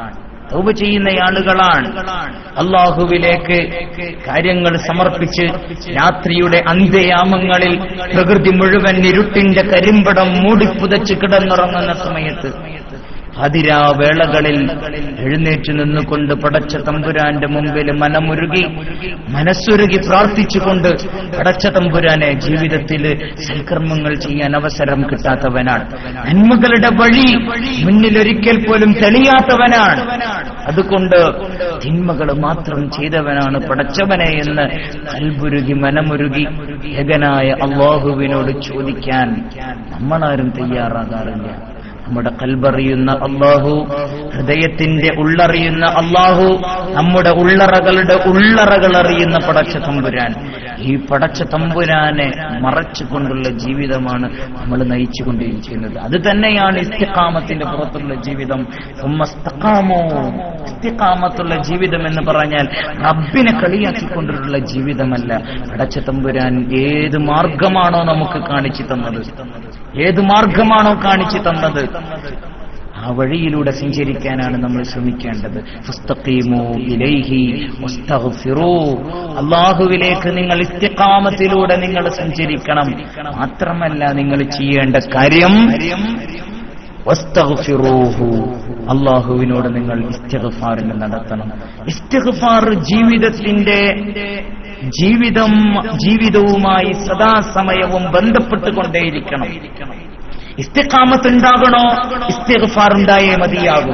തൗബ ചെയ്യുന്ന ആളുകളാണ് അള്ളാഹുവിലേക്ക് കാര്യങ്ങൾ സമർപ്പിച്ച് രാത്രിയുടെ അന്ത്യയാമങ്ങളിൽ പ്രകൃതി മുഴുവൻ ഇരുട്ടിന്റെ കരിമ്പടം മൂടിപ്പുതച്ച് കിടന്നുറങ്ങുന്ന സമയത്ത് അതിരാവേളകളിൽ എഴുന്നേറ്റ് നിന്നുകൊണ്ട് പടച്ച തമ്പുരാന്റെ മുമ്പിൽ മനമുരുകി മനസ്സുരുകി പ്രാർത്ഥിച്ചുകൊണ്ട് പടച്ച തമ്പുരാനെ ജീവിതത്തിൽ സൽക്കർമ്മങ്ങൾ ചെയ്യാൻ അവസരം കിട്ടാത്തവനാണ് നന്മകളുടെ വഴി മുന്നിലൊരിക്കൽ പോലും തെളിയാത്തവനാണ് അതുകൊണ്ട് തിന്മകൾ മാത്രം ചെയ്തവനാണ് പടച്ചവനെ എന്ന് കൽബുരുകി മനമുരുകി ഏകനായ അള്ളാഹുവിനോട് ചോദിക്കാൻ നമ്മളാരും തയ്യാറാകാറില്ല നമ്മുടെ കൽബറിയുന്ന അള്ളാഹു ഹൃദയത്തിന്റെ ഉള്ളറിയുന്ന അള്ളാഹു നമ്മുടെ ഉള്ളറകളുടെ ഉള്ളറകൾ അറിയുന്ന പടച്ച തമ്പുരാൻ ഈ പടച്ച തമ്പുരാനെ മറച്ചുകൊണ്ടുള്ള ജീവിതമാണ് നമ്മൾ നയിച്ചുകൊണ്ടിരിക്കുന്നത് അത് തന്നെയാണ് ഇസ്തിഖാമത്തിന്റെ പുറത്തുള്ള ജീവിതം ഉമ്മസ്തഖാമോ ഇസ്തിഖാമത്തുള്ള ജീവിതം എന്ന് പറഞ്ഞാൽ റബ്ബിനെ കളിയാക്കിക്കൊണ്ടുള്ള ജീവിതമല്ല പടച്ച തമ്പുരാൻ ഏത് മാർഗമാണോ നമുക്ക് കാണിച്ചു തന്നത് ഏത് മാർഗമാണോ കാണിച്ചു തന്നത് ആ വഴിയിലൂടെ സഞ്ചരിക്കാനാണ് നമ്മൾ ശ്രമിക്കേണ്ടത് ഫസ്തഖീമു ഇലൈഹി വസ്തഗ്ഫിറൂ അള്ളാഹുവിലേക്ക് നിങ്ങൾ ഇസ്തിഖാമത്തിലൂടെ നിങ്ങൾ സഞ്ചരിക്കണം മാത്രമല്ല നിങ്ങൾ ചെയ്യേണ്ട കാര്യം വസ്തഗ്ഫിറൂഹു അള്ളാഹുവിനോട് നിങ്ങൾ ഇസ്തിഗ്ഫാറിന് നടത്തണം ഇസ്തിഗ്ഫാർ ജീവിതത്തിന്റെ ജീവിതം ജീവിതവുമായി സദാസമയവും ബന്ധപ്പെട്ടുകൊണ്ടേയിരിക്കണം ഇസ്തിഖാമത്ത് ഉണ്ടാകണോ ഇസ്തിഗ്ഫാർ ഉണ്ടായേ മതിയാകും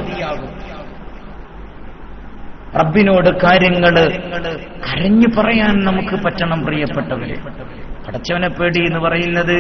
റബ്ബിനോട് കാര്യങ്ങള് കരഞ്ഞു പറയാൻ നമുക്ക് പറ്റണം പ്രിയപ്പെട്ടവരെ പടച്ചവനെ പേടി എന്ന് പറയുന്നത്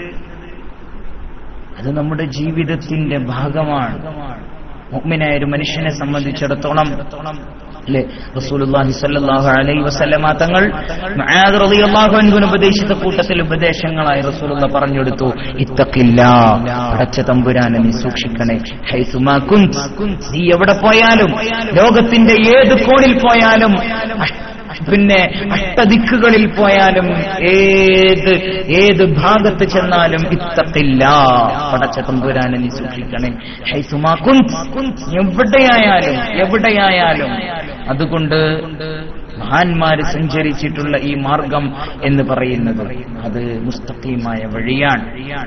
അത് നമ്മുടെ ജീവിതത്തിന്റെ ഭാഗമാണ് മുഅ്മിനായ ഒരു മനുഷ്യനെ സംബന്ധിച്ചിടത്തോളം അല്ലെ റസൂലുള്ളാഹി സ്വല്ലല്ലാഹു അലൈഹി വസല്ലമ തങ്ങൾ മുആദ് റളിയല്ലാഹു അൻഹുവിന് ഉപദേശിച്ച കൂട്ടത്തിൽ ഉപദേശങ്ങളായി റസൂലുള്ള പറഞ്ഞെടുത്തു ഇത്തഖില്ലാ പടച്ച തമ്പുരാനെ നീ സൂക്ഷിക്കണേ ഹൈസുമാ കുന്ത് നീ എവിടെ പോയാലും ലോകത്തിന്റെ ഏത് കോണിൽ പോയാലും അഷ്- പിന്നെ അഷ്ടദിക്കുകളിൽ പോയാലും ഏത് ഏത് ഭാഗത്ത് ചെന്നാലും ഇത്തത്തില്ല പടച്ച തമ്പുരാനെ നീ സൂക്ഷിക്കണേ ഹൈസുമാ കുന്ത് എവിടെയായാലും എവിടെയായാലും അതുകൊണ്ട് മഹാന്മാര് സഞ്ചരിച്ചിട്ടുള്ള ഈ മാർഗം എന്ന് പറയുന്നത് അത് മുസ്തഖീമായ വഴിയാണ്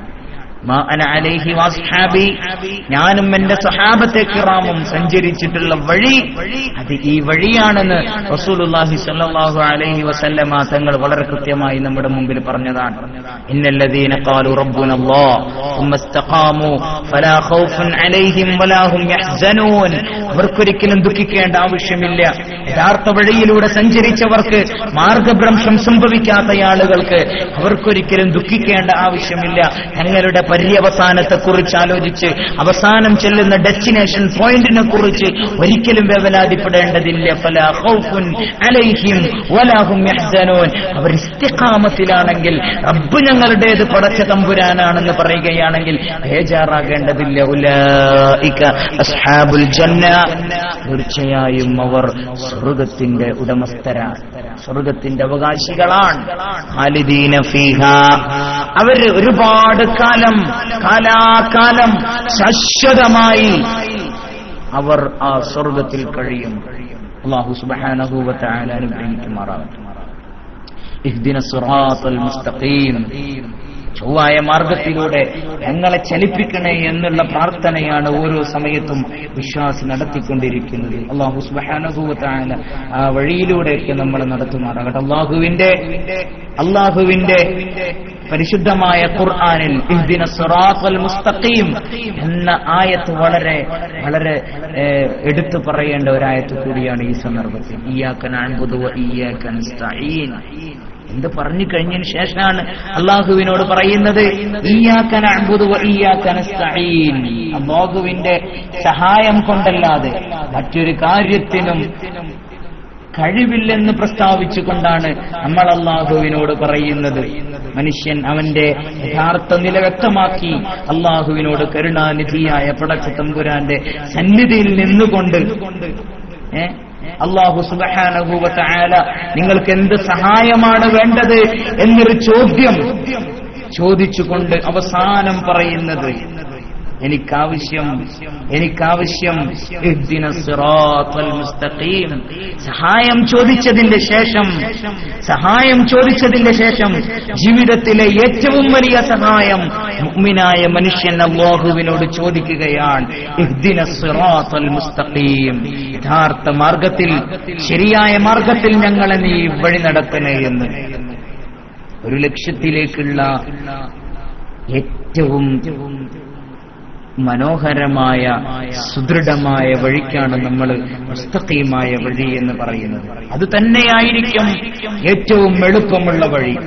മാ അന അലൈഹി വസ്ഹാബി ഞാനും എന്റെ സഹാബത്തെ കിറാമും സഞ്ചരിച്ചിട്ടുള്ള വഴി അത് ഈ വഴിയാണെന്ന് റസൂലുള്ളാഹി സ്വല്ലല്ലാഹു അലൈഹി വസല്ലമ തങ്ങൾ വളരെ കൃത്യമായി നമ്മുടെ മുമ്പിൽ പറഞ്ഞതാണ് ഇന്നല്ലദീന ഖാലു റബ്ബുനല്ലാഹ് ثم استقاموا فلا خوف عليهم ولا هم يحزنون അവർക്കൊരിക്കലും ദുഃഖിക്കേണ്ട ആവശ്യമില്ല യഥാർത്ഥ വഴിയിലൂടെ സഞ്ചരിച്ചവർക്ക് മാർഗഭ്രംശം സംഭവിക്കാത്ത ആളുകൾക്ക് അവർക്കൊരിക്കലും ദുഃഖിക്കേണ്ട ആവശ്യമില്ല തങ്ങളുടെ പര്യവസാനത്തെ കുറിച്ച് ആലോചിച്ച് അവസാനം ചെല്ലുന്ന ഡെസ്റ്റിനേഷൻ പോയിന്റിനെ കുറിച്ച് ഒരിക്കലും വേവലാതിപ്പെടേണ്ടതില്ല ഫലാ ഖൗഫുൻ അലൈഹിം വലാ ഹും യഹ്സനൂൻ അവർ ഇസ്തിഖാമത്തിലാണെങ്കിൽ റബ്ബ് ഞങ്ങളുടേത് പടച്ച തമ്പുരാനാണെന്ന് പറയുകയാണെങ്കിൽ ബേജാറാകേണ്ടതില്ല ഉലൈക അസ്ഹാബുൽ ജന്ന തീർച്ചയായും അവർ സ്വർഗത്തിന്റെ ഉടമസ്ഥരാണ് സ്വർഗത്തിന്റെ അവകാശികളാണ് ഖാലിദീന ഫീഹ അവര് ഒരുപാട് കാലം കാലാകാലം ശാശ്വതമായി അവർ ആ സ്വർഗത്തിൽ കഴിയും അള്ളാഹു സുബ്ഹാനഹു വ തആല അനുഗ്രഹിക്കുമാറാകട്ടെ ഇഹ്ദിന സിറാത്തൽ മുസ്തഖീം ചൊവ്വായ മാർഗത്തിലൂടെ ഞങ്ങളെ ചലിപ്പിക്കണേ എന്നുള്ള പ്രാർത്ഥനയാണ് ഓരോ സമയത്തും വിശ്വാസി നടത്തിക്കൊണ്ടിരിക്കുന്നത് അള്ളാഹു സുബ്ഹാനഹു വ തആല ആ വഴിയിലൂടെയൊക്കെ നമ്മൾ നടത്തുമാറാകട്ടെ അള്ളാഹുവിന്റെ അള്ളാഹുവിന്റെ പരിശുദ്ധമായ ഖുർആനിൽ ഇഹ്ദിന സിറാത്തൽ മുസ്തഖീം എന്ന ആയത്ത് വളരെ വളരെ ഏഹ്, എടുത്തു പറയേണ്ട ഒരു ആയത്ത് കൂടിയാണ് ഈ സന്ദർഭത്തിൽ ഇയ്യാക നഅ്ബുദു വ ഇയ്യാക നസ്തഈൻ എന്ത് പറഞ്ഞു കഴിഞ്ഞതിന് ശേഷമാണ് അള്ളാഹുവിനോട് പറയുന്നത് ഇയ്യാക നഅ്ബുദു വ ഇയ്യാക നസ്തഈൻ അള്ളാഹുവിന്റെ സഹായം കൊണ്ടല്ലാതെ മറ്റൊരു കാര്യത്തിനും കഴിവില്ലെന്ന് പ്രസ്താവിച്ചുകൊണ്ടാണ് നമ്മൾ അള്ളാഹുവിനോട് പറയുന്നത് മനുഷ്യൻ അവന്റെ യഥാർത്ഥ നില വ്യക്തമാക്കി അള്ളാഹുവിനോട് കരുണാനിധിയായ പടച്ച തമ്പുരാന്റെ സന്നിധിയിൽ നിന്നുകൊണ്ട് ഏ അള്ളാഹു സുബാനുഭൂവത്തായാല നിങ്ങൾക്ക് എന്ത് സഹായമാണ് വേണ്ടത് എന്നൊരു ചോദ്യം ചോദിച്ചുകൊണ്ട് അവസാനം പറയുന്നത് എനിക്കാവശ്യം എനിക്കാവശ്യം ഇഹ്ദിന സിറാത്തൽ മുസ്തഖീം സഹായം ചോദിച്ചതിന്റെ ശേഷം സഹായം ചോദിച്ചതിന്റെ ശേഷം ജീവിതത്തിലെ ഏറ്റവും വലിയ സഹായം മുഅ്മിനായ മനുഷ്യൻ അല്ലാഹുവിനോട് ചോദിക്കുകയാണ് ഇഹ്ദിന സിറാത്തൽ മുസ്തഖീം യഥാർത്ഥ മാർഗത്തിൽ ശരിയായ മാർഗത്തിൽ ഞങ്ങളെ നീ വഴി നടത്തണേ എന്ന് ഒരു ലക്ഷ്യത്തിലേക്കുള്ള ഏറ്റവും മനോഹരമായ സുദൃഢമായ വഴിക്കാണ് നമ്മൾ മുസ്തഖീമായ വഴി എന്ന് പറയുന്നത് അത് തന്നെയായിരിക്കും ഏറ്റവും എളുപ്പമുള്ള വഴി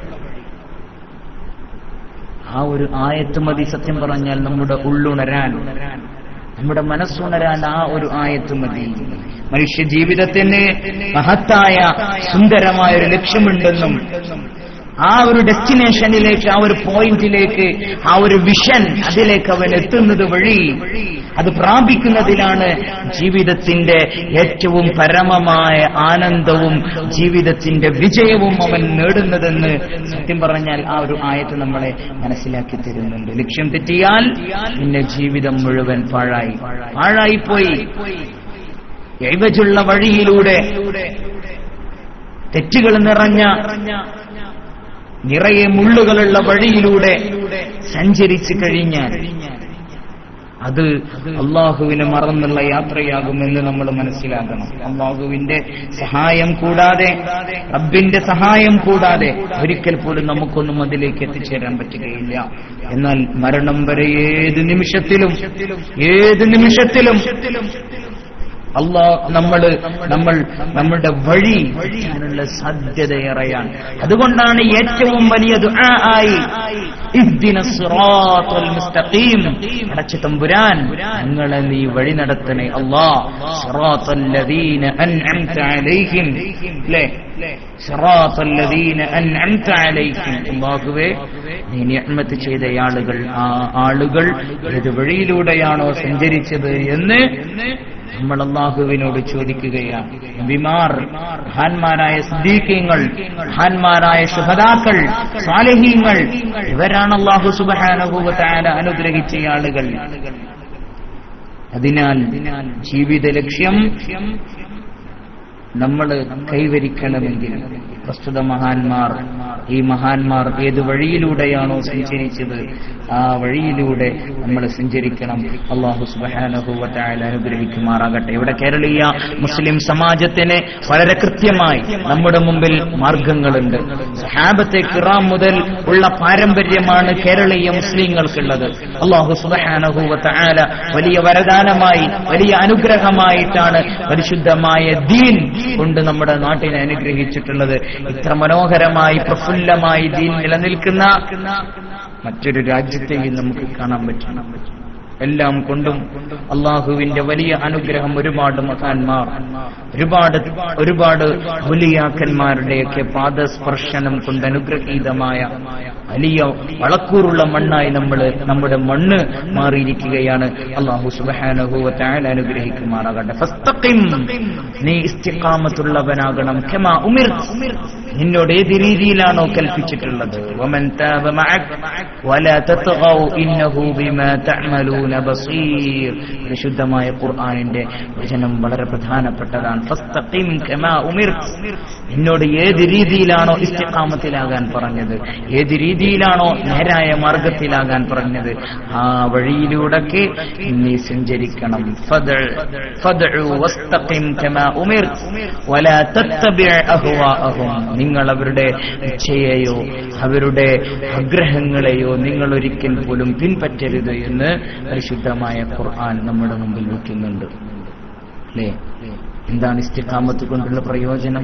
ആ ഒരു ആയത്ത് മതി സത്യം പറഞ്ഞാൽ നമ്മുടെ ഉള്ളുണരാൻ നമ്മുടെ മനസ്സുണരാൻ ആ ഒരു ആയത്ത് മതി മനുഷ്യ ജീവിതത്തിന് മഹത്തായ സുന്ദരമായ ഒരു ലക്ഷ്യമുണ്ടെന്നും ആ ഒരു ഡെസ്റ്റിനേഷനിലേക്ക് ആ ഒരു പോയിന്റിലേക്ക് ആ ഒരു വിഷൻ അതിലേക്ക് അവൻ എത്തുന്നത് വഴി അത് പ്രാപിക്കുന്നതിലാണ് ജീവിതത്തിന്റെ ഏറ്റവും പരമമായ ആനന്ദവും ജീവിതത്തിന്റെ വിജയവും അവൻ നേടുന്നതെന്ന് സത്യം പറഞ്ഞാൽ ആ ഒരു ആയത്ത് നമ്മളെ മനസ്സിലാക്കി തരുന്നുണ്ട് ലക്ഷ്യം തെറ്റിയാൽ പിന്നെ ജീവിതം മുഴുവൻ പാഴായി പാഴായിപ്പോയി എഴുവച്ചുള്ള വഴിയിലൂടെ തെറ്റുകൾ നിറഞ്ഞ നിറയെ മുള്ളുകളുള്ള വഴിയിലൂടെ സഞ്ചരിച്ചു കഴിഞ്ഞാൽ അത് അള്ളാഹുവിനെ മറന്നുള്ള യാത്രയാകുമെന്ന് നമ്മൾ മനസ്സിലാക്കണം അള്ളാഹുവിന്റെ സഹായം കൂടാതെ റബ്ബിന്റെ സഹായം കൂടാതെ ഒരിക്കൽ പോലും നമുക്കൊന്നും അതിലേക്ക് എത്തിച്ചേരാൻ പറ്റുകയില്ല എന്നാൽ മരണം വരെ ഏത് നിമിഷത്തിലും ഏത് നിമിഷത്തിലും അള്ളാ നമ്മള് നമ്മൾ നമ്മളുടെ വഴി അതിനുള്ള സാധ്യത ഏറെയാണ് അതുകൊണ്ടാണ് ഏറ്റവും വലിയ ദുആ ആയി ഇഹ്ദിന സിറാത്തുൽ മുസ്തഖീം അടച്ച തമ്പുരാൻ ഞങ്ങളെ നീ വഴി നടത്തണേ അല്ലാ സിറാത്തുൽ ലദീന അൻഅംത അലൈഹിം ല്ലേ സിറാത്തുൽ ലദീന അൻഅംത അലൈഹിം അല്ലാഹുവേ നീ നിഅമത്ത് ചെയ്ത ആളുകൾ ആ ആളുകൾ ഏത് വഴിയിലൂടെയാണോ സഞ്ചരിച്ചത് എന്ന് നമ്മൾ അള്ളാഹുവിനോട് ചോദിക്കുകയാണ് നബിമാർ മഹാന്മാരായ സിദ്ദീഖ്യങ്ങൾ മഹാന്മാരായ ശുഹദാക്കൾ സാലിഹീങ്ങൾ ഇവരാണ് അള്ളാഹു സുബഹാനുഭൂവത്തായ അനുഗ്രഹിച്ച ആളുകൾ അതിനാൽ ജീവിത ലക്ഷ്യം നമ്മൾ കൈവരിക്കണമെങ്കിൽ പ്രസ്തുത മഹാന്മാർ ഈ മഹാന്മാർ ഏത് വഴിയിലൂടെയാണോ സഞ്ചരിച്ചത് ആ വഴിയിലൂടെ നമ്മൾ സഞ്ചരിക്കണം അള്ളാഹു സുബാനഹുവറ്റായ അനുഗ്രഹിക്കുമാറാകട്ടെ ഇവിടെ കേരളീയ മുസ്ലിം സമാജത്തിന് വളരെ കൃത്യമായി നമ്മുടെ മുമ്പിൽ മാർഗങ്ങളുണ്ട് സഹാബത്തെ കിറാം മുതൽ ഉള്ള പാരമ്പര്യമാണ് കേരളീയ മുസ്ലിങ്ങൾക്കുള്ളത് അള്ളാഹു സുബാനഹുവത്തായ വലിയ വരദാനമായി വലിയ അനുഗ്രഹമായിട്ടാണ് പരിശുദ്ധമായ ദീൻ കൊണ്ട് നമ്മുടെ നാട്ടിനെ അനുഗ്രഹിച്ചിട്ടുള്ളത് ഇത്ര മനോഹരമായി പ്രഫുല്ലമായി ദീൻ നിലനിൽക്കുന്ന മറ്റൊരു രാജ്യത്തെയും നമുക്ക് കാണാൻ പറ്റണം എല്ലാം കൊണ്ടും അള്ളാഹുവിന്റെ വലിയ അനുഗ്രഹം ഒരുപാട് മഹാന്മാർ ഒരുപാട് ഒരുപാട് വലിയാക്കന്മാരുടെയൊക്കെ പാദസ്പർശനം കൊണ്ട് അനുഗ്രഹീതമായ വലിയ വളക്കൂറുള്ള മണ്ണായി നമ്മൾ നമ്മുടെ മണ്ണ് മാറിയിരിക്കുകയാണ് അള്ളാഹു സുബാനുഭൂവത്തായ അനുഗ്രഹിക്കുമാറാകട്ടെ ഫസ്തഖിം. നീ ഇസ്തിഖാമത്തുള്ളവനാകണം ഖമാ ഉമിർ നിന്നോട് ഏത് രീതിയിലാണോ കൽപ്പിച്ചിട്ടുള്ളത് വമൻ താബ മഅക് വലാ തത്ഗൗ ഇന്നഹു ബിമാ തഅമലൂന ബസീർ പരിശുദ്ധമായ ഖുർആനിന്റെ വചനം വളരെ പ്രധാനപ്പെട്ടതാണ് ഫസ്തഖിം ഖമാ ഉമിർ നിന്നോട് ഏത് രീതിയിലാണോ ഇസ്തിഖാമത്തിലാകാൻ പറഞ്ഞത് ഏത് രീതിയിലാണോ നേരായ മാർഗത്തിലാകാൻ പറഞ്ഞത് ആ വഴിയിലൂടെയൊക്കെ നീ സഞ്ചരിക്കണം ഫദ്ഉ ഫദ്ഉ വസ്തഖിം കമാ ഉമിർ വലാ തത്തബിഅ അഹ്വാഅഹും നിങ്ങൾ അവരുടെ ഇച്ഛയെയോ അവരുടെ ആഗ്രഹങ്ങളെയോ നിങ്ങൾ ഒരിക്കൽ പോലും പിൻപറ്റരുത് എന്ന് പരിശുദ്ധമായ ഖുർആൻ നമ്മുടെ മുമ്പിൽ വയ്ക്കുന്നുണ്ട് അല്ലേ എന്താണ് ഇസ്തിഖാമത്ത് കൊണ്ടുള്ള പ്രയോജനം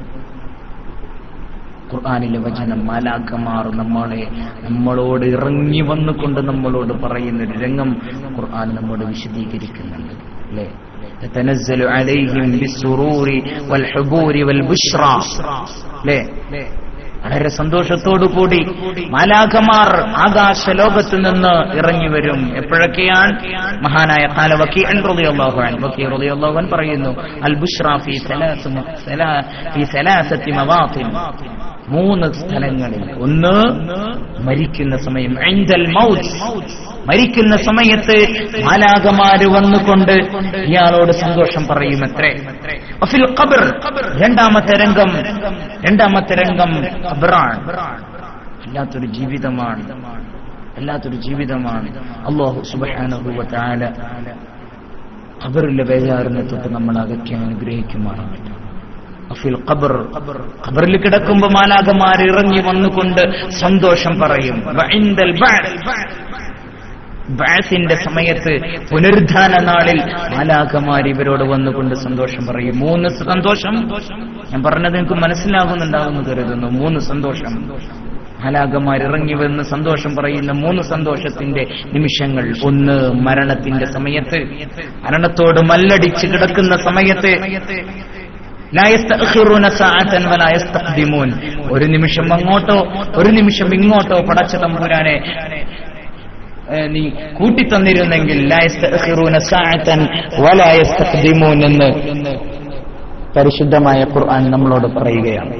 ഖുർആാനിലെ വചനം മാലാക്കമാർ നമ്മളെ നമ്മളോട് ഇറങ്ങി വന്നുകൊണ്ട് നമ്മളോട് പറയുന്ന ഒരു രംഗം ഖുർആൻ നമ്മോട് വിശദീകരിക്കുന്നുണ്ട് അല്ലേ تتنزل عليهم بالسرور والحبور والبشرى അല്ലേ വളരെ സന്തോഷത്തോടു കൂടി മാലാഖമാർ ആകാശ ലോകത്ത് നിന്ന് ഇറങ്ങി വരും എപ്പോഴൊക്കെയാണ് മഹാനായ കാല വക്കീഅൻ റളിയല്ലാഹു വക്കീ റളിയല്ലാഹു അൻഹു പറയുന്നു അൽ ബുഷ്റ ഫീ സലാസ ഫീ സലാസത്തി മവാത്തിൻ മൂന്ന് സ്ഥലങ്ങളിൽ ഒന്ന് മരിക്കുന്ന സമയം ഇൻദൽ മൗത്ത് മരിക്കുന്ന സമയത്ത് മാലാകമാര് വന്നുകൊണ്ട് ഇയാളോട് സന്തോഷം പറയുമത്രേ വഫിൽ ഖബർ രണ്ടാമത്തെ രംഗം രണ്ടാമത്തെ രംഗം ഖബറാണ് വല്ലാത്തൊരു ജീവിതമാണ് വല്ലാത്തൊരു ജീവിതമാണ് അള്ളാഹു സുബ്ഹാനഹു വ തആല ഖബറിലെ ബേജാറിനെ തൊട്ട് നമ്മൾ അകറ്റി അനുഗ്രഹിക്കുമാറാകട്ടെ അഫിൽ ഖബർ ഖബറിൽ കിടക്കുമ്പോ മാലാകമാർ ഇറങ്ങി വന്നുകൊണ്ട് സന്തോഷം പറയും വഇൻദൽ ബഅസ് ബാസിന്റെ സമയത്ത് പുനരുദ്ധാന നാളിൽ മാലാകമാർ ഇവരോട് വന്നുകൊണ്ട് സന്തോഷം പറയും മൂന്ന് സന്തോഷം ഞാൻ പറഞ്ഞത് നിങ്ങൾക്ക് മനസ്സിലാകുന്നുണ്ടാവുമെന്ന് കരുതുന്നു മൂന്ന് സന്തോഷം മാലാകമാർ ഇറങ്ങി വന്ന് സന്തോഷം പറയുന്ന മൂന്ന് സന്തോഷത്തിന്റെ നിമിഷങ്ങൾ ഒന്ന് മരണത്തിന്റെ സമയത്ത് മരണത്തോട് മല്ലടിച്ച് കിടക്കുന്ന സമയത്ത് ലാ യസ്തഅഖിറൂന സഅതൻ വലാ യസ്തഖ്ദിമൂൻ ഒരു നിമിഷം അങ്ങോട്ടോ ഒരു നിമിഷം ഇങ്ങോട്ടോ പടച്ച തമ്പുരാനെ ഏഹ് നീ കൂട്ടിത്തന്നിരുന്നെങ്കിൽ ലാ യസ്തഅഖിറൂന സഅതൻ വലാ യസ്തഖ്ദിമൂൻ എന്ന് പരിശുദ്ധമായ ഖുർആൻ നമ്മളോട് പറയുകയാണ്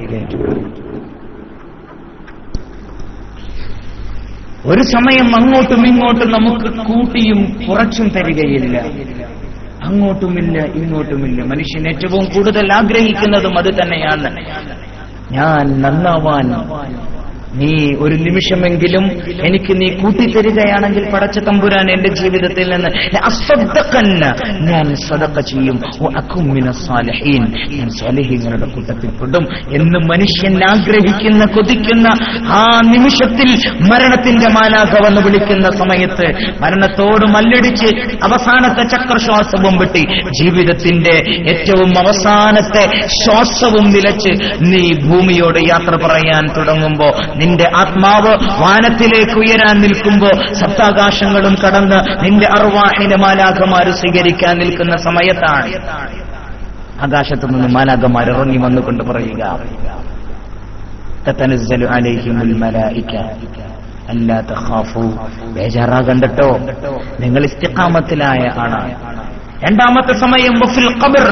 ഒരു സമയം അങ്ങോട്ടും ഇങ്ങോട്ടും നമുക്ക് കൂട്ടിയും കുറച്ചും തരികയില്ല അങ്ങോട്ടുമില്ല ഇങ്ങോട്ടുമില്ല മനുഷ്യൻ ഏറ്റവും കൂടുതൽ ആഗ്രഹിക്കുന്നതും അത് തന്നെയാണ് ഞാൻ നന്നാവാൻ നീ ഒരു നിമിഷമെങ്കിലും എനിക്ക് നീ കൂട്ടിത്തരികയാണെങ്കിൽ പടച്ച തമ്പുരാൻ എന്റെ ജീവിതത്തിൽ നിന്ന് അസ്വദ്ദഖന്ന ഞാൻ സദക്ക ചെയ്യും വ അകും മിന സാലിഹീൻ ഞാൻ സാലിഹീങ്ങളുടെ കൂട്ടത്തിൽ പെടും എന്ന് മനുഷ്യൻ ആഗ്രഹിക്കുന്ന കൊതിക്കുന്ന ആ നിമിഷത്തിൽ മരണത്തിന്റെ മാലാഖ വന്ന് വിളിക്കുന്ന സമയത്ത് മരണത്തോട് മല്ലടിച്ച് അവസാനത്തെ ചക്രശ്വാസവും വെട്ടി ജീവിതത്തിന്റെ ഏറ്റവും അവസാനത്തെ ശ്വാസവും നിലച്ച് നീ ഭൂമിയോട് യാത്ര പറയാൻ തുടങ്ങുമ്പോ നിന്റെ ആത്മാവ് വാനത്തിലേക്ക് ഉയരാൻ നിൽക്കുമ്പോ സപ്താകാശങ്ങളും കടന്ന് നിന്റെ അർവാഹിന്റെ മാലാഖമാര് സ്വീകരിക്കാൻ നിൽക്കുന്ന സമയത്താണ് ആകാശത്തു നിന്ന് മാലാഖമാർ ഇറങ്ങി വന്നുകൊണ്ട് പറയുക തത്തനസ്സലു അലൈഹിമുൽ മലായിക അല്ലാ തഖാഫു ബേജാറാകണ്ടട്ടോ നിങ്ങൾ ഇസ്തിഖാമത്തിലായ ആളാണ് രണ്ടാമത്തെ സമയം വഫിൽ ഖബർ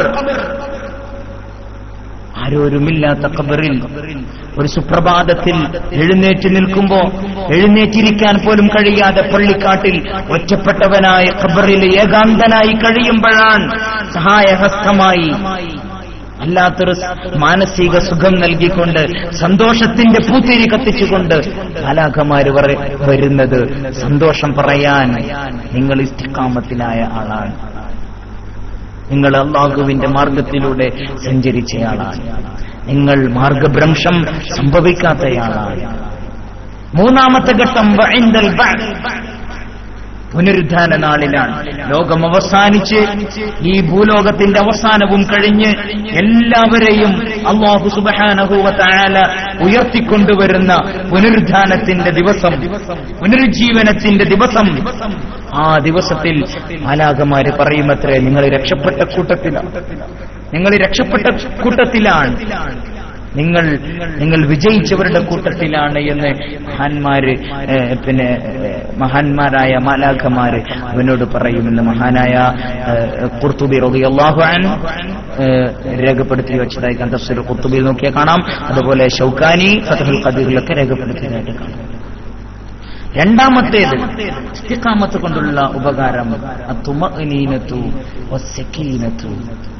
ആരോരുമില്ലാത്ത ഖബറിൽ ഒരു സുപ്രഭാതത്തിൽ എഴുന്നേറ്റ് നിൽക്കുമ്പോ എഴുന്നേറ്റിരിക്കാൻ പോലും കഴിയാതെ പള്ളിക്കാട്ടിൽ ഒറ്റപ്പെട്ടവനായ ഖബറിൽ ഏകാന്തനായി കഴിയുമ്പോഴാണ് സഹായഹസ്തമായി അല്ലാത്തൊരു മാനസിക സുഖം നൽകിക്കൊണ്ട് സന്തോഷത്തിന്റെ പൂത്തിരി കത്തിച്ചുകൊണ്ട് മാലാഖമാര് പറ വരുന്നത് സന്തോഷം പറയാൻ നിങ്ങൾ ഇസ്തിക്കാമത്തിലായ ആളാണ് നിങ്ങൾ അള്ളാഹുവിന്റെ മാർഗത്തിലൂടെ സഞ്ചരിച്ചയാളാണ് നിങ്ങൾ മാർഗഭ്രംശം സംഭവിക്കാത്തയാളാണ് മൂന്നാമത്തെ ഘട്ടം വഇൻദൽ ബഅദ്. പുനരുദ്ധാന നാളിലാണ് ലോകം അവസാനിച്ച് ഈ ഭൂലോകത്തിന്റെ അവസാനവും കഴിഞ്ഞ് എല്ലാവരെയും അള്ളാഹു സുബഹാനഹുവ തആല ഉയർത്തിക്കൊണ്ടുവരുന്ന പുനരുദ്ധാനത്തിന്റെ ദിവസം പുനരുജ്ജീവനത്തിന്റെ ദിവസം ആ ദിവസത്തിൽ മാലാകമാര് പറയുമത്രേ നിങ്ങൾ രക്ഷപ്പെട്ട കൂട്ടത്തിലാണ് നിങ്ങൾ രക്ഷപ്പെട്ട കൂട്ടത്തിലാണ് നിങ്ങൾ നിങ്ങൾ വിജയിച്ചവരുടെ കൂട്ടത്തിലാണ് എന്ന് മഹാന്മാര് ഏഹ്, പിന്നെ ഏഹ്, മഹാന്മാരായ മാലാഖമാര് അവനോട് പറയുമെന്ന് മഹാനായ ഏഹ്, ഖുർത്തുബി റളിയല്ലാഹു അൻഹു ഏഹ്, രേഖപ്പെടുത്തി വെച്ചതായി തഫ്സീർ ഖുർത്തുബിയിൽ നോക്കിയാൽ കാണാം അതുപോലെ ഷൗക്കാനി ഫതഹുൽ ഖദീറിലൊക്കെ രേഖപ്പെടുത്തിയതായിട്ട് കാണാം രണ്ടാമത്തേത് ഇസ്തിഖാമത്ത് കൊണ്ടുള്ള ഉപകാരം അത്തുമഅനീനത്തു വസ്സകീനത്തു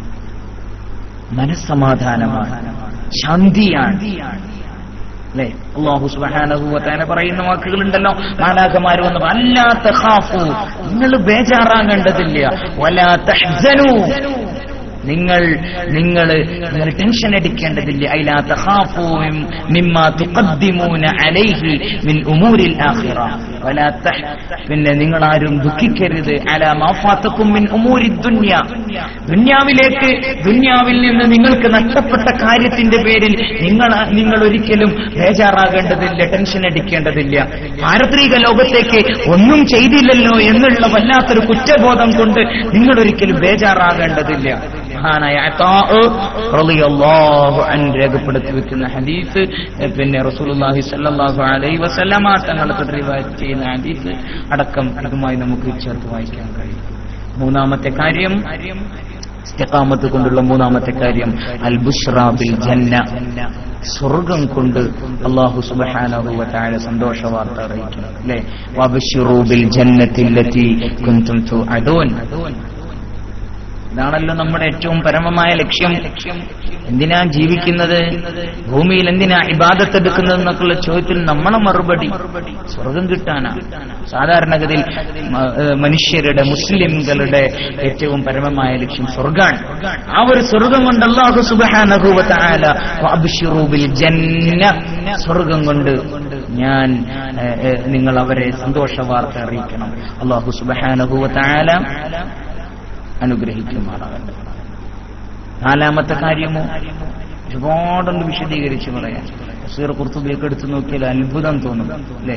മനസ്സമാധാനമാണ് ശാന്തിയാണ് അല്ലേ അള്ളാഹു സുബ്ഹാനഹു വ തആല പറയുന്ന വാക്കുകളുണ്ടല്ലോ മാലാഖമാര് വന്ന് അല്ലാത്ത ഖാഫു നിങ്ങൾ ബേജാറാകേണ്ടതില്ല വലാ തഹ്സനു നിങ്ങൾ നിങ്ങൾ നിങ്ങൾ ടെൻഷൻ അടിക്കേണ്ടതില്ല അയിലാ തഖാഫു മിം- മിമ്മാ തുഖദ്ദിമൂന അലൈഹി മിൻ ഉമൂരിൽ ആഖിറ വലാ തഹ് പിന്നെ നിങ്ങൾ ആരും ദുഃഖിക്കരുത് അലാ മാ ഫാതക്കും മിൻ ഉമൂരി ദുനിയ ദുനിയാവിലേക്ക് ദുനിയാവിൽ നിന്ന് നിങ്ങൾക്ക് നഷ്ടപ്പെട്ട കാര്യത്തിന്റെ പേരിൽ നിങ്ങൾ നിങ്ങൾ ഒരിക്കലും ബേജാറാകേണ്ടതില്ല ടെൻഷൻ അടിക്കേണ്ടതില്ല പാരത്രിക ലോകത്തേക്ക് ഒന്നും ചെയ്തില്ലല്ലോ എന്നുള്ള വല്ലാത്തൊരു കുറ്റബോധം കൊണ്ട് നിങ്ങൾ ഒരിക്കലും ബേജാറാകേണ്ടതില്ല മഹാനായ അത്താ റളിയല്ലാഹു അൻഹു രേഖപ്പെടുത്തി വെക്കുന്ന ഹദീസ് എ, പിന്നെ റസൂലുള്ളാഹി സ്വല്ലല്ലാഹു അലൈഹി വസല്ലമ തങ്ങളെ തൊട്ട് റിവായത്ത് ചെയ്യുന്ന ഹദീസ് അടക്കം ഇതുമായി നമുക്ക് ചേർത്ത് വായിക്കാൻ കഴിയും മൂന്നാമത്തെ കാര്യം ഇസ്തിഖാമത്ത് കൊണ്ടുള്ള മൂന്നാമത്തെ കാര്യം അൽ ബുഷ്റ ബിൽ ജന്ന സ്വർഗം കൊണ്ട് അള്ളാഹു സുബഹാനഹുവ താഴെ സന്തോഷ വാർത്ത അറിയിക്കുന്നത് അല്ലെ വബശിറൂബിൽ ജന്നത്തില്ലെത്തി കുന്തും തുഅദൂൻ ഇതാണല്ലോ നമ്മുടെ ഏറ്റവും പരമമായ ലക്ഷ്യം എന്തിനാ ജീവിക്കുന്നത് ഭൂമിയിൽ എന്തിനാ ഇബാദത്തെടുക്കുന്നത് എന്നൊക്കെയുള്ള ചോദ്യത്തിൽ നമ്മളെ മറുപടി സ്വർഗം കിട്ടാനാ സാധാരണഗതിയിൽ മ- ഏഹ് മനുഷ്യരുടെ മുസ്ലിംകളുടെ ഏറ്റവും പരമമായ ലക്ഷ്യം സ്വർഗാണ് ആ ഒരു സ്വർഗം കൊണ്ട് അള്ളാഹു സുബാനഹുവല ജന്ന സ്വർഗം കൊണ്ട് ഞാൻ ഏഹ്, ഏഹ്, നിങ്ങൾ അവരെ സന്തോഷ വാർത്ത അറിയിക്കണം അള്ളാഹു സുബാനഹുവല അനുഗ്രഹിക്കുമാറാകട്ടെ നാലാമത്തെ കാര്യമോ ഒരുപാടുണ്ട് വിശദീകരിച്ച് പറയാം തഫ്സീർ ഖുർത്തുബിയൊക്കെ എടുത്തു നോക്കിയാൽ അത്ഭുതം തോന്നും അല്ലേ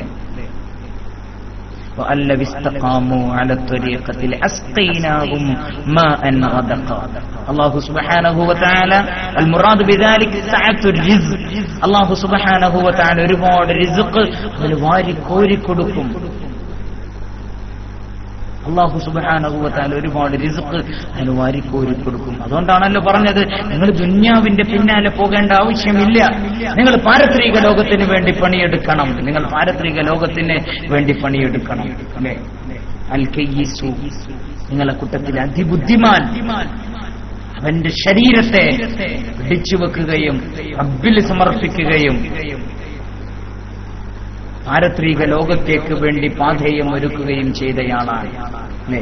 وأن لو استقاموا على الطريقة لأسقيناهم ماء غدقا الله سبحانه وتعالى المراد بذلك سعة الرزق الله سبحانه وتعالى ഒരുപാട് റിസ്ക് അതിൽ വാരി കോരി കൊടുക്കും അള്ളാഹു സുബാനകുവത്താൽ ഒരുപാട് റിസുക്ക് അതിന് വാരിക്കോരി കൊടുക്കും അതുകൊണ്ടാണല്ലോ പറഞ്ഞത് നിങ്ങൾ ദുന്യാവിന്റെ പിന്നാലെ പോകേണ്ട ആവശ്യമില്ല നിങ്ങൾ പാരത്രിക ലോകത്തിന് വേണ്ടി പണിയെടുക്കണം നിങ്ങൾ പാരത്രിക ലോകത്തിന് വേണ്ടി പണിയെടുക്കണം അല്ലേ അൽ കയ്യിസു നിങ്ങളെ കൂട്ടത്തിൽ അതിബുദ്ധിമാൻ അവന്റെ ശരീരത്തെ പിടിച്ചു വെക്കുകയും റബ്ബിൽ സമർപ്പിക്കുകയും പാരത്രിക ലോകത്തേക്ക് വേണ്ടി പാധേയം ഒരുക്കുകയും ചെയ്തയാളാണ് അല്ലേ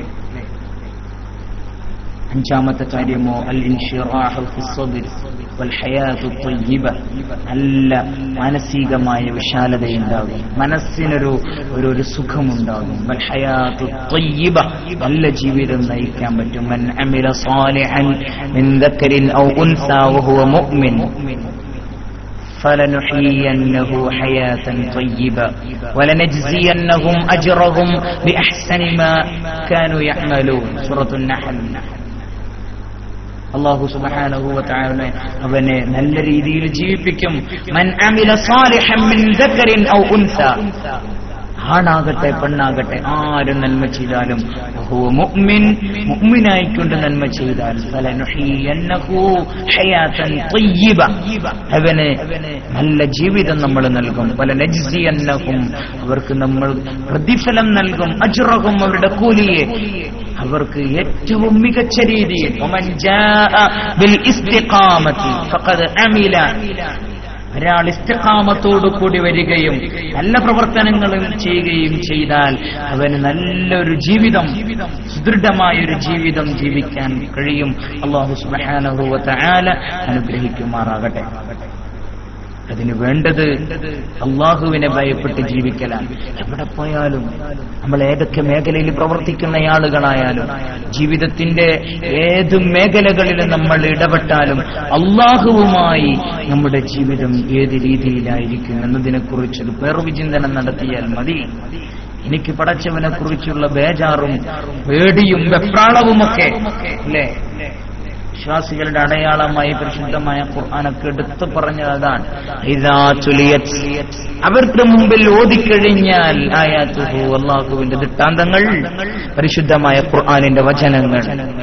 അഞ്ചാമത്തെ കാര്യമോ അൽ ഇൻഷിറാഹു ഫിസ്സബ്ർ വൽ ഹയാത്തു ത്വയ്യിബ നല്ല മാനസികമായ വിശാലതയുണ്ടാകും മനസ്സിനൊരു ഒരു ഒരു സുഖമുണ്ടാകും വൽ ഹയാത്തു ത്വയ്യിബ നല്ല ജീവിതം നയിക്കാൻ പറ്റും മൻ അമില സാലിഹൻ മിൻ ദക്കരിൻ ഔ ഉൻസാ വഹുവ മുഅ്മിൻ فلنحيينه حياة طيبة ولنجزينهم أجرهم بأحسن ما كانوا يعملون سورة النحل അള്ളാഹു സുബ്ഹാനഹു വതആല അവനെ നല്ല രീതിയിൽ ജീവിപ്പിക്കും മൻ അമില സാലിഹൻ മിൻ ദക്കറിൻ ഔ ഉൻസ ആണാകട്ടെ പെണ്ണാകട്ടെ ആരും നന്മ ചെയ്താലും വഹുവ മുഅ്മിൻ മുഅ്മിനായിക്കൊണ്ട് നന്മ ചെയ്താൽ ഫലനുഹിയന്നഹു ഹയാതൻ ത്വയ്യിബ അവന് നല്ല ജീവിതം നമ്മൾ നൽകും പല നജ്സിയന്നഹും അവർക്ക് നമ്മൾ പ്രതിഫലം നൽകും അജ്റഹും അവരുടെ കൂലിയെ അവർക്ക് ഏറ്റവും മികച്ച രീതിയിൽ വമൻ ജാഅ ബിൽ ഇസ്തിഖാമത്തി ഫഖദ് അമില ഒരാൾ ഇസ്തിഖാമത്തോടു കൂടി വരികയും നല്ല പ്രവർത്തനങ്ങളും ചെയ്യുകയും ചെയ്താൽ അവന് നല്ലൊരു ജീവിതം സുദൃഢമായ ഒരു ജീവിതം ജീവിക്കാൻ കഴിയും അള്ളാഹു സുബ്ഹാനഹു വതആല അനുഗ്രഹിക്കുമാറാകട്ടെ അതിന് വേണ്ടത് അള്ളാഹുവിനെ ഭയപ്പെട്ട് ജീവിക്കലാണ് എവിടെ പോയാലും നമ്മൾ ഏതൊക്കെ മേഖലയിൽ പ്രവർത്തിക്കുന്ന ആളുകളായാലും ജീവിതത്തിന്റെ ഏത് മേഖലകളിലും നമ്മൾ ഇടപെട്ടാലും അള്ളാഹുവുമായി നമ്മുടെ ജീവിതം ഏത് രീതിയിലായിരിക്കും എന്നതിനെ കുറിച്ചൊരു പേർവിചിന്തനം നടത്തിയാൽ മതി എനിക്ക് പടച്ചവനെ കുറിച്ചുള്ള ബേജാറും പേടിയും വെപ്രാളവുമൊക്കെ അല്ലേ വിശ്വാസികളുടെ അടയാളമായി പരിശുദ്ധമായ ഖുർആാനൊക്കെ എടുത്തു പറഞ്ഞത് അതാണ് ഇതാ തുലിയത് അവർക്ക് മുമ്പിൽ ഓതിക്കഴിഞ്ഞാൽ ആയാത്തുഹു അള്ളാഹുവിന്റെ ദൃഷ്ടാന്തങ്ങൾ പരിശുദ്ധമായ ഖുർആാനിന്റെ വചനങ്ങൾ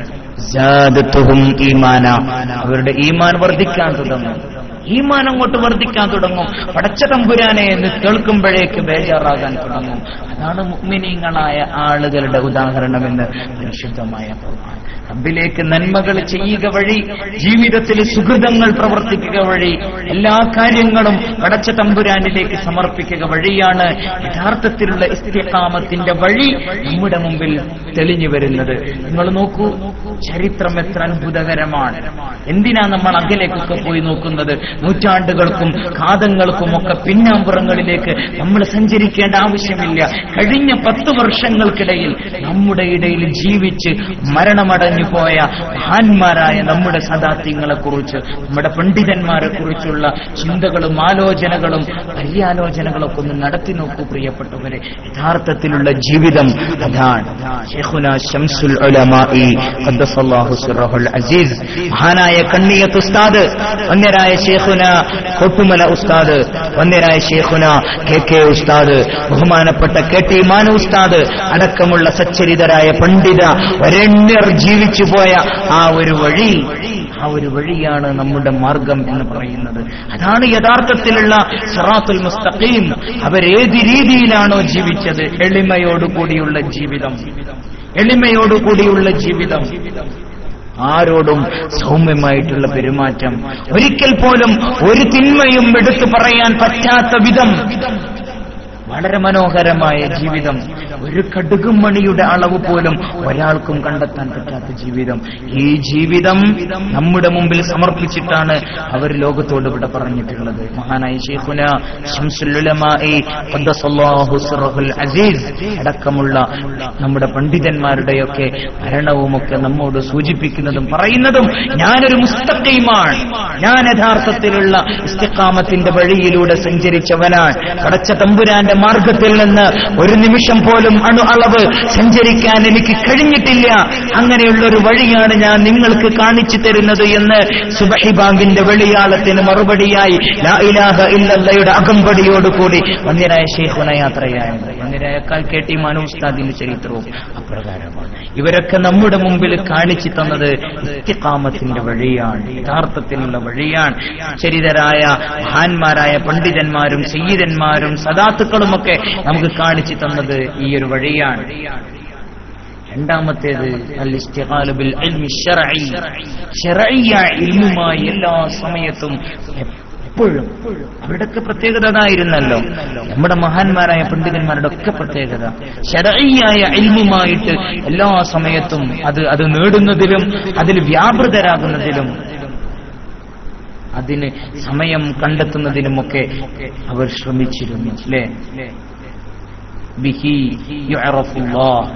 സാദത്തുഹും ഈമാന അവരുടെ ഈമാൻ വർദ്ധിക്കാൻ തുടങ്ങും ഈമാൻ അങ്ങോട്ട് വർദ്ധിക്കാൻ തുടങ്ങും പടച്ച തമ്പുരാനെ എന്ന് കേൾക്കുമ്പോഴേക്ക് ബേജാറാകാൻ തുടങ്ങും അതാണ് മുഗ്മിനീങ്ങളായ ആളുകളുടെ ഉദാഹരണമെന്ന് പരിശുദ്ധമായ ഖുർആൻ റബ്ബിലേക്ക് നന്മകൾ ചെയ്യുക വഴി ജീവിതത്തിൽ സുഹൃതങ്ങൾ പ്രവർത്തിക്കുക വഴി എല്ലാ കാര്യങ്ങളും പടച്ച തമ്പുരാനിലേക്ക് സമർപ്പിക്കുക വഴിയാണ് യഥാർത്ഥത്തിലുള്ള ഇസ്തിഖാമത്തിന്റെ വഴി നമ്മുടെ മുമ്പിൽ തെളിഞ്ഞു വരുന്നത് നിങ്ങൾ നോക്കൂ ചരിത്രം എത്ര അത്ഭുതകരമാണ് എന്തിനാ നമ്മൾ അകലേക്കൊക്കെ പോയി നോക്കുന്നത് നൂറ്റാണ്ടുകൾക്കും കാതങ്ങൾക്കും ഒക്കെ പിന്നാമ്പുറങ്ങളിലേക്ക് നമ്മൾ സഞ്ചരിക്കേണ്ട ആവശ്യമില്ല കഴിഞ്ഞ പത്ത് വർഷങ്ങൾക്കിടയിൽ നമ്മുടെ ഇടയിൽ ജീവിച്ച് മരണമടഞ്ഞു പോയ മഹാന്മാരായ നമ്മുടെ സദാത്യങ്ങളെ കുറിച്ച് നമ്മുടെ പണ്ഡിതന്മാരെ കുറിച്ചുള്ള ചിന്തകളും ആലോചനകളും പര്യാലോചനകളൊക്കെ ഒന്ന് നടത്തി നോക്കൂ പ്രിയപ്പെട്ടവരെ യഥാർത്ഥത്തിലുള്ള ജീവിതം അതാണ് ഷെയ്ഖുന ശംസുൽ ഉലമായി ഖദ്ദസല്ലാഹു സിറഹുൽ അസീസ് മഹാനായ കണ്ണിയത്ത് ഉസ്താദ് വന്യരായ ഷെയ്ഖുന കൊട്ടുമല ഉസ്താദ് വന്യരായ ഷെയ്ഖുന കെ കെ ഉസ്താദ് ബഹുമാനപ്പെട്ട കെ ടി മാനു ഉസ്താദ് അടക്കമുള്ള സച്ചരിതരായ പണ്ഡിത വരണ്യർ ജീവിച്ചു പോയ ആ ഒരു വഴി ആ ഒരു വഴിയാണ് നമ്മുടെ മാർഗം എന്ന് പറയുന്നത് അതാണ് യഥാർത്ഥത്തിലുള്ള സറാത്തുൽ മുസ്തഖീം അവരേത് രീതിയിലാണോ ജീവിച്ചത് എളിമയോടുകൂടിയുള്ള ജീവിതം എളിമയോടുകൂടിയുള്ള ജീവിതം ആരോടും സൗമ്യമായിട്ടുള്ള പെരുമാറ്റം ഒരിക്കൽ പോലും ഒരു തിന്മയും എടുത്തു പറയാൻ പറ്റാത്ത വിധം വളരെ മനോഹരമായ ജീവിതം ഒരു കടുകും മണിയുടെ അളവ് പോലും ഒരാൾക്കും കണ്ടെത്താൻ പറ്റാത്ത ജീവിതം ഈ ജീവിതം നമ്മുടെ മുമ്പിൽ സമർപ്പിച്ചിട്ടാണ് അവർ ലോകത്തോട് ഇവിടെ പറഞ്ഞിട്ടുള്ളത് മഹാനായ ഷെയ്ഖുന ശംസുലുലമായി ഖദ്ദസല്ലാഹു സിറഹുൽ അസീസ് അടക്കമുള്ള നമ്മുടെ പണ്ഡിതന്മാരുടെയൊക്കെ മരണവുമൊക്കെ നമ്മോട് സൂചിപ്പിക്കുന്നതും പറയുന്നതും ഞാനൊരു മുസ്തഖീമാണ് ഞാൻ യഥാർത്ഥത്തിലുള്ള ഇസ്തിഖാമത്തിന്റെ വഴിയിലൂടെ സഞ്ചരിച്ചവനാണ് പടച്ച തമ്പുരാന്റെ മാർഗത്തിൽ നിന്ന് ഒരു നിമിഷം പോലും അണു അളവ് സഞ്ചരിക്കാൻ എനിക്ക് കഴിഞ്ഞിട്ടില്ല അങ്ങനെയുള്ള ഒരു വഴിയാണ് ഞാൻ നിങ്ങൾക്ക് കാണിച്ചു തരുന്നത് എന്ന് സുബഹി ബാങ്കിന്റെ വെളിയാളത്തിന് മറുപടിയായി ലാ ഇലാഹ ഇല്ലല്ലയുടെ അകമ്പടിയോടുകൂടി വന്യരായ ഷെയ്ഖുന യാത്രയായത് വന്യരായ കാൽ കേട്ടി മാനു ഉസ്താദിന്റെ ചരിത്രവും അപ്രകാരമാണ് ഇവരൊക്കെ നമ്മുടെ മുമ്പിൽ കാണിച്ചു തന്നത് ഇസ്തിഖാമത്തിന്റെ വഴിയാണ് യഥാർത്ഥത്തിലുള്ള വഴിയാണ് ചരിതരായ മഹാന്മാരായ പണ്ഡിതന്മാരും സയ്യിദന്മാരും സദാത്തുക്കളുമൊക്കെ നമുക്ക് കാണിച്ചു തന്നത് ഈ ഒരു വഴിയാണ് രണ്ടാമത്തേത് അൽ ഇസ്തിഖാലു ബിൽ ഇൽമി ശർഈ ശർഈയ ഇൽമുമായി എല്ലാ സമയത്തും എപ്പോഴും അവരുടെയൊക്കെ പ്രത്യേകത അതായിരുന്നല്ലോ നമ്മുടെ മഹാന്മാരായ പണ്ഡിതന്മാരുടെ ഒക്കെ പ്രത്യേകത ശരയ്യായ ഇൽമുമായിട്ട് എല്ലാ സമയത്തും അത് അത് നേടുന്നതിലും അതിൽ വ്യാപൃതരാകുന്നതിലും അതിന് സമയം കണ്ടെത്തുന്നതിനുമൊക്കെ അവർ ശ്രമിച്ചിരുന്നു അല്ലേ ബിഹി യുഅറഫുല്ലാഹ്